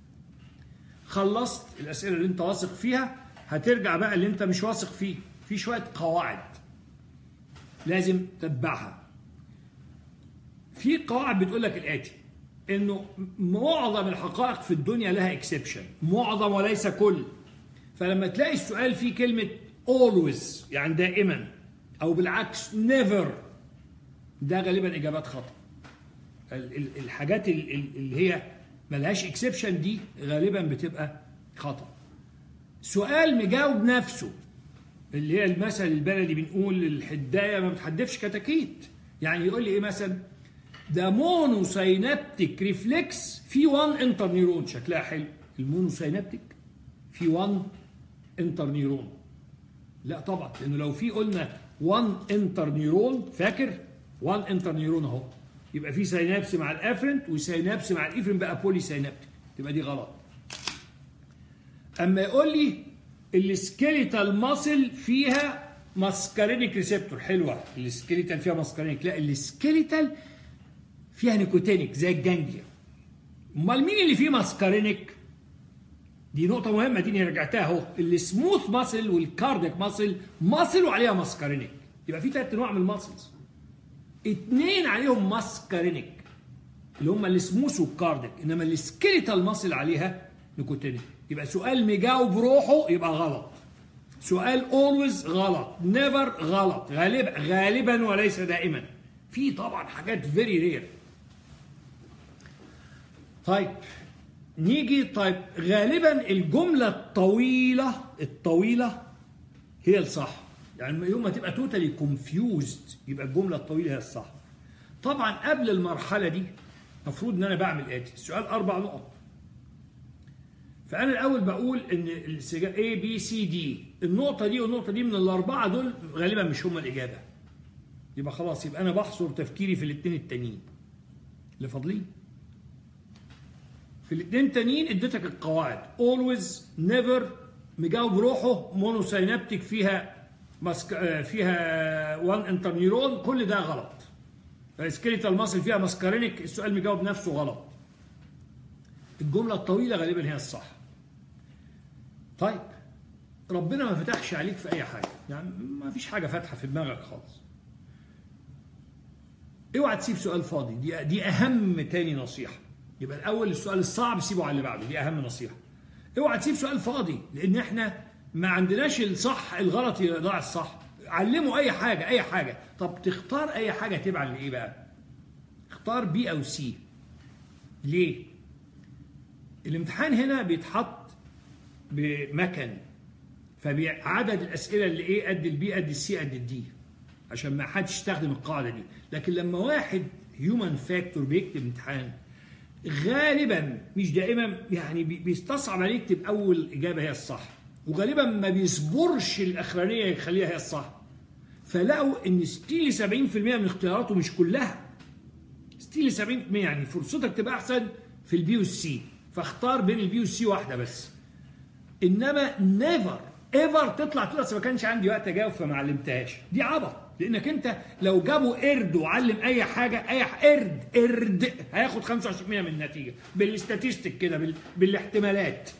خلصت الاسئله اللي انت واثق فيها هترجع بقى اللي انت مش واثق فيه في شويه قواعد لازم تتبعها في قواعد بتقول لك الاتي انه معظم الحقائق في الدنيا لها اكسبشن معظم وليس كل فلما تلاقي السؤال فيه كلمه always يعني دائما او بالعكس never ده غالبا اجابات خطا ال- ال- الحاجات ال- ال- اللي هي ملهاش اكسبشن دي غالبا بتبقى خطا سؤال مجاوب نفسه اللي هي المثل البلدي بنقول الحدايه ما بتحدفش كتاكيت يعني يقول لي ايه مثلا ده مونوسينابتيك ريفلكس في 1 انتر نيرون شكلها حلو المونوسينابتيك في 1 انتر نيرون لا طبعا لانه لو في قلنا 1 انتر نيرون فاكر 1 انتر نيرون اهو يبقى في سينابس مع الافرنت وسينابس مع الافرنت بقى بولي سينابتيك تبقى دي غلط اما يقول لي السكيليتال ماسل فيها ماسكارينيك ريسبتور حلوه السكيليتال فيها ماسكارينيك لا السكيليتال فيها نيكوتينيك زي الجانجليا امال مين اللي فيه ماسكارينيك دي نقطة مهمة دي رجعتها اهو السموث ماسل والكارديك ماسل ماسل وعليها ماسكارينيك يبقى في ثلاث انواع من الماسلز اتنين عليهم ماسكارينيك اللي هم السموث والكارديك انما السكيليتال ماسل عليها نيكوتينيك يبقى سؤال مجاوب روحه يبقى غلط سؤال اولويز غلط نيفر غلط غالبا غالبا وليس دائما في طبعا حاجات فيري رير طيب نيجي طيب غالبا الجمله الطويله الطويله هي الصح يعني يوم ما تبقى توتالي كونفيوزد يبقى الجمله الطويله هي الصح طبعا قبل المرحله دي المفروض ان انا بعمل اتي السؤال اربع نقط فانا الاول بقول ان السجا A B C D النقطه دي والنقطه دي من الاربعه دول غالبا مش هما الاجابه يبقى خلاص يبقى انا بحصر تفكيري في الاثنين التانيين اللي فاضلين في الاثنين التانيين اديتك القواعد always never مجاوب روحه مونوسينابتيك فيها مسك... آه، فيها وان انترنيرون كل ده غلط سكيليتال ماسل فيها ماسكارينيك السؤال مجاوب نفسه غلط الجمله الطويله غالبا هي الصح طيب ربنا ما فتحش عليك في اي حاجه يعني ما فيش حاجه فاتحه في دماغك خالص اوعى تسيب سؤال فاضي دي دي اهم تاني نصيحه يبقى الاول السؤال الصعب سيبه على اللي بعده دي اهم نصيحه اوعى تسيب سؤال فاضي لان احنا ما عندناش الصح الغلط يضيع الصح علموا اي حاجه اي حاجه طب تختار اي حاجه تبعا لايه بقى اختار بي او سي ليه الامتحان هنا بيتحط بمكن فعدد الاسئله اللي ايه قد البي قد السي قد الدي عشان ما حدش يستخدم القاعده دي لكن لما واحد هيومن فاكتور بيكتب امتحان غالبا مش دائما يعني بي- بيستصعب عليه يكتب اول اجابه هي الصح وغالبا ما بيصبرش الاخرانيه يخليها هي الصح فلقوا ان ستيل 70% من اختياراته مش كلها ستيل 70% يعني فرصتك تبقى احسن في البي والسي فاختار بين البي والسي واحده بس انما نيفر ايفر تطلع تقول اصل ما كانش عندي وقت اجاوب فما علمتهاش دي عبط لانك انت لو جابوا قرد وعلم اي حاجه اي ح- قرد قرد هياخد 25% من النتيجه بالاستاتيستيك كده بال... بالاحتمالات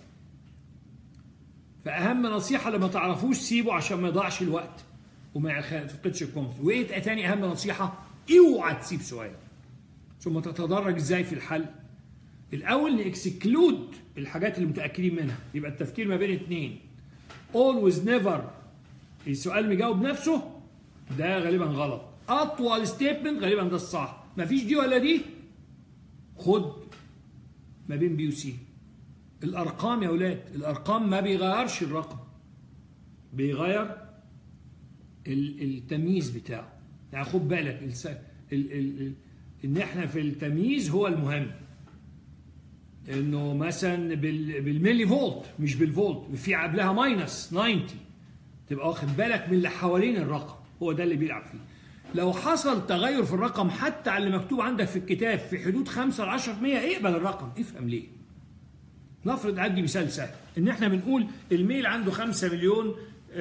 فاهم نصيحه لما تعرفوش سيبه عشان ما يضيعش الوقت وما يخ- تفقدش الكونفدنس وايه تاني اهم نصيحه اوعى تسيب سؤال ثم تتدرج ازاي في الحل الاول نكسكلود الحاجات اللي متاكدين منها يبقى التفكير ما بين اثنين always never السؤال مجاوب نفسه ده غالبا غلط اطول ستيتمنت غالبا ده الصح مفيش دي ولا دي خد ما بين بي وسي الارقام يا اولاد الارقام ما بيغيرش الرقم بيغير ال- التمييز بتاعه يعني خد بالك الس... ال... ال... ال... ان احنا في التمييز هو المهم انه مثلا بال... بالملي فولت مش بالفولت في قبلها ماينس 90 تبقى واخد بالك من اللي حوالين الرقم هو ده اللي بيلعب فيه لو حصل تغير في الرقم حتى على اللي مكتوب عندك في الكتاب في حدود 5 ل 10% اقبل الرقم افهم ليه نفرض ادي مثال سهل ان احنا بنقول الميل عنده 5 مليون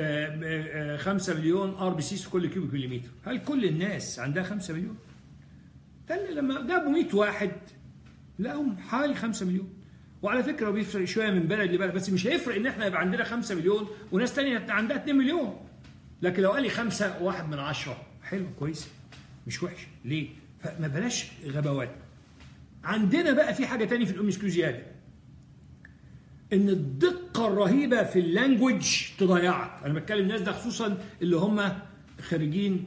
5 مليون ار بي سيز في كل كيوبيك مليمتر هل كل الناس عندها 5 مليون ده اللي لما جابوا 100 واحد لقوا حوالي 5 مليون وعلى فكره بيفرق شويه من بلد لبلد بس مش هيفرق ان احنا يبقى عندنا 5 مليون وناس تانية عندها 2 مليون لكن لو قال لي 5 واحد من عشرة حلو كويس مش وحش ليه؟ فما بلاش غباوات عندنا بقى في حاجه تانية في الام كيو زياده ان الدقه الرهيبه في اللانجوج تضيعك انا بتكلم الناس ده خصوصا اللي هم خريجين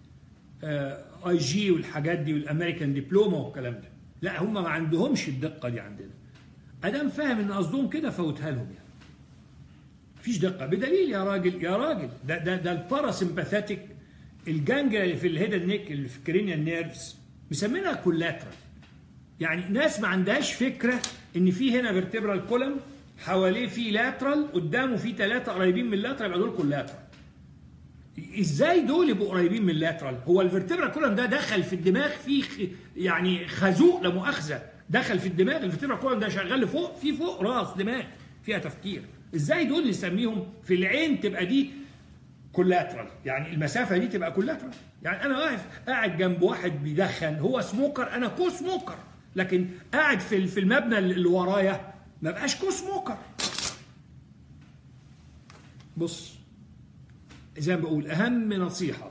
اي جي والحاجات دي والامريكان دبلوما والكلام ده لا هم ما عندهمش الدقه دي عندنا ادام فاهم ان قصدهم كده فوتها لهم يعني مفيش دقه بدليل يا راجل يا راجل ده ده ده الباراسمباثيك الجانجا اللي في الهيد نيك اللي في الكرينيال نيرفز مسمينها كولاترال يعني ناس ما عندهاش فكره ان في هنا فيرتبرال كولم حواليه في لاترال قدامه في ثلاثه قريبين من اللاترال يبقى دول كولاترال ازاي دول يبقوا قريبين من اللاترال هو الفرتبرال كولم ده دخل في الدماغ في خ... يعني خازوق لا مؤاخذه دخل في الدماغ الفرتبرال كولم ده شغال لفوق في فوق راس دماغ فيها تفكير ازاي دول نسميهم في العين تبقى دي كولاترال يعني المسافه دي تبقى كولاترال يعني انا واقف قاعد جنب واحد بيدخن هو سموكر انا كو سموكر لكن قاعد في في المبنى اللي ورايا ما بقاش كو سموكر بص زي ما بقول اهم نصيحه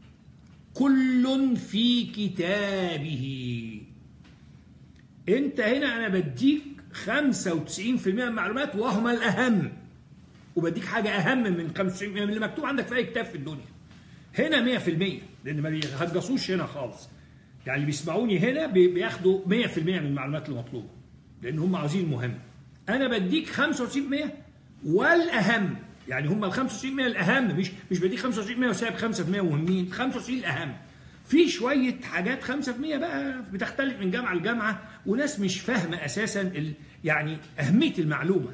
كل في كتابه انت هنا انا بديك 95% من المعلومات وهما الاهم وبديك حاجه اهم من 95% من اللي مكتوب عندك في اي كتاب في الدنيا هنا 100% لان ما بيهجصوش هنا خالص يعني اللي بيسمعوني هنا بي- بياخدوا 100% من المعلومات المطلوبه لان هم عاوزين المهم انا بديك 95% والاهم يعني هم ال 95% الاهم مش مش بديك 95% وسايب 5% مهمين 95 الاهم في شويه حاجات 5% بقى بتختلف من جامعه لجامعه وناس مش فاهمه اساسا ال... يعني اهميه المعلومه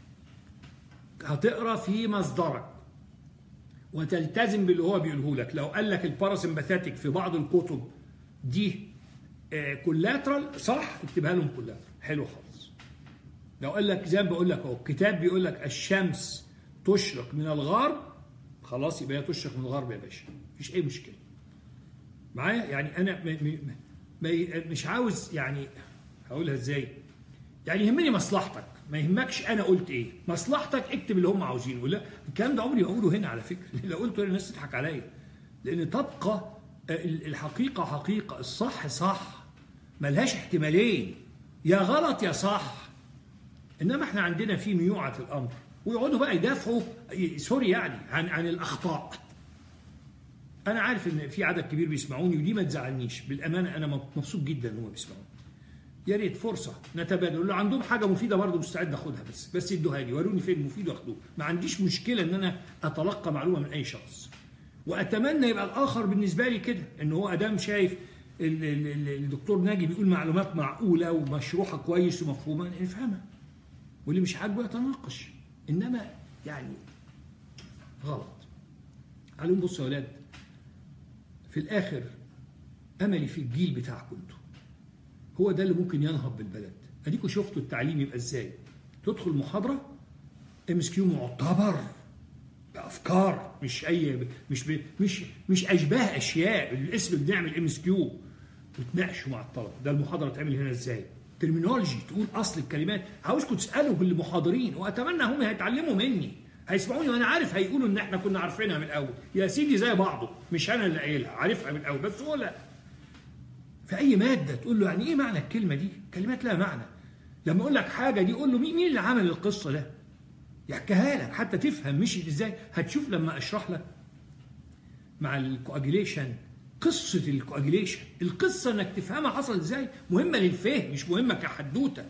هتقرا في مصدرك وتلتزم باللي هو بيقوله لك لو قال لك الباراسمباثيك في بعض الكتب دي كولاترال صح اكتبها لهم كولاترال حلو خالص لو قال لك زي ما بقول لك اهو الكتاب بيقول لك الشمس تشرق من الغرب خلاص يبقى هي تشرق من الغرب يا باشا مفيش اي مشكله معايا يعني انا م م م مش عاوز يعني هقولها ازاي يعني يهمني مصلحتك ما يهمكش انا قلت ايه مصلحتك اكتب اللي هم عاوزينه ولا الكلام ده عمري ما اقوله هنا على فكره لو قلته الناس تضحك عليا لان تبقى الحقيقه حقيقه الصح صح ملهاش احتمالين يا غلط يا صح انما احنا عندنا في ميوعه الامر ويقعدوا بقى يدافعوا سوري يعني عن عن الاخطاء انا عارف ان في عدد كبير بيسمعوني ودي ما تزعلنيش بالامانه انا مبسوط جدا ان هم بيسمعوني يا ريت فرصه نتبادل لو عندهم حاجه مفيده برضه مستعد اخدها بس بس يدوها لي وروني فين المفيد واخدوه ما عنديش مشكله ان انا اتلقى معلومه من اي شخص واتمنى يبقى الاخر بالنسبه لي كده ان هو ادام شايف الدكتور ناجي بيقول معلومات معقوله ومشروحه كويس ومفهومه نفهمها واللي مش عاجبه يتناقش انما يعني غلط عليهم بصوا يا اولاد في الاخر املي في الجيل بتاعكم انتوا هو ده اللي ممكن ينهض بالبلد اديكوا شفتوا التعليم يبقى ازاي تدخل محاضره ام اس كيو معتبر بافكار مش اي مش ب... مش مش اشباه اشياء الاسم بنعمل ام اس كيو وتناقشوا مع الطلبه ده المحاضره تعمل هنا ازاي ترمينولوجي تقول اصل الكلمات عاوزكم تسالوا بالمحاضرين واتمنى هم هيتعلموا مني هيسمعوني وانا عارف هيقولوا ان احنا كنا عارفينها من الاول يا سيدي زي بعضه مش انا اللي قايلها عارفها من الاول بس هو لا في اي ماده تقول له يعني ايه معنى الكلمه دي كلمات لها معنى لما اقول لك حاجه دي قول له مين مين اللي عمل القصه ده يحكيها لك حتى تفهم مشيت ازاي هتشوف لما اشرح لك مع الكواجيليشن قصة الكواجيليشن القصة انك تفهمها حصل ازاي مهمة للفهم مش مهمة كحدوتة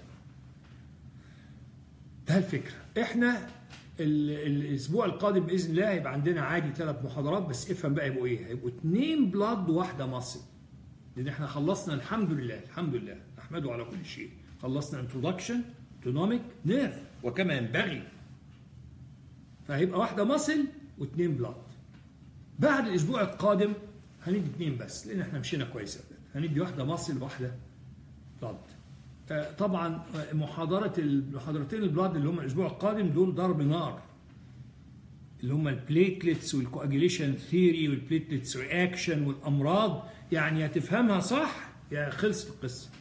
ده الفكرة احنا الاسبوع القادم باذن الله هيبقى عندنا عادي ثلاث محاضرات بس افهم بقى يبقوا ايه هيبقوا اثنين بلاد وواحده مصل لان احنا خلصنا الحمد لله الحمد لله احمده على كل شيء خلصنا انترودكشن اوتونوميك نيرف وكما ينبغي فهيبقى واحده مصل واثنين بلاد بعد الاسبوع القادم هندي اثنين بس لان احنا مشينا كويس هندي واحده مصل وواحده بلاد طبعا محاضرة المحاضرتين البلاد اللي هم الأسبوع القادم دول ضرب نار اللي هم البليتلتس والكواجيليشن ثيوري والبليتلتس رياكشن والأمراض يعني هتفهمها صح يا خلصت القصة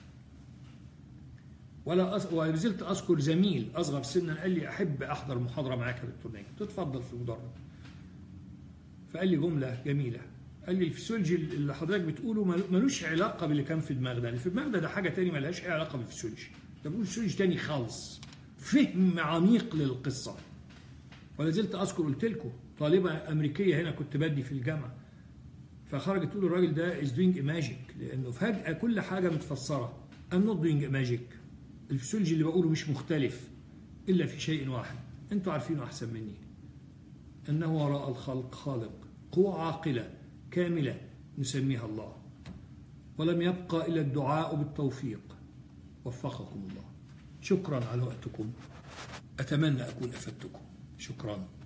ولا أس... وزلت أذكر زميل أصغر سنا قال لي أحب أحضر محاضرة معاك يا دكتور ناجي تتفضل في المدرج فقال لي جملة جميلة قال لي الفسيولوجي اللي حضرتك بتقوله ملوش علاقه باللي كان في دماغنا، اللي في دماغنا ده حاجه تاني ملهاش اي علاقه بالفسيولوجي. ده بيقول فسيولوجي تاني خالص. فهم عميق للقصه. ولا زلت اذكر قلت لكم طالبه امريكيه هنا كنت بدي في الجامعه. فخرجت تقول الراجل ده از دوينج ماجيك لانه فجاه كل حاجه متفسره. ام نوت دوينج ماجيك. الفسيولوجي اللي بقوله مش مختلف الا في شيء واحد. انتوا عارفينه احسن مني. انه وراء الخلق خالق قوة عاقله كاملة نسميها الله ولم يبقى إلا الدعاء بالتوفيق وفقكم الله شكرا على وقتكم أتمنى أكون أفدتكم شكرا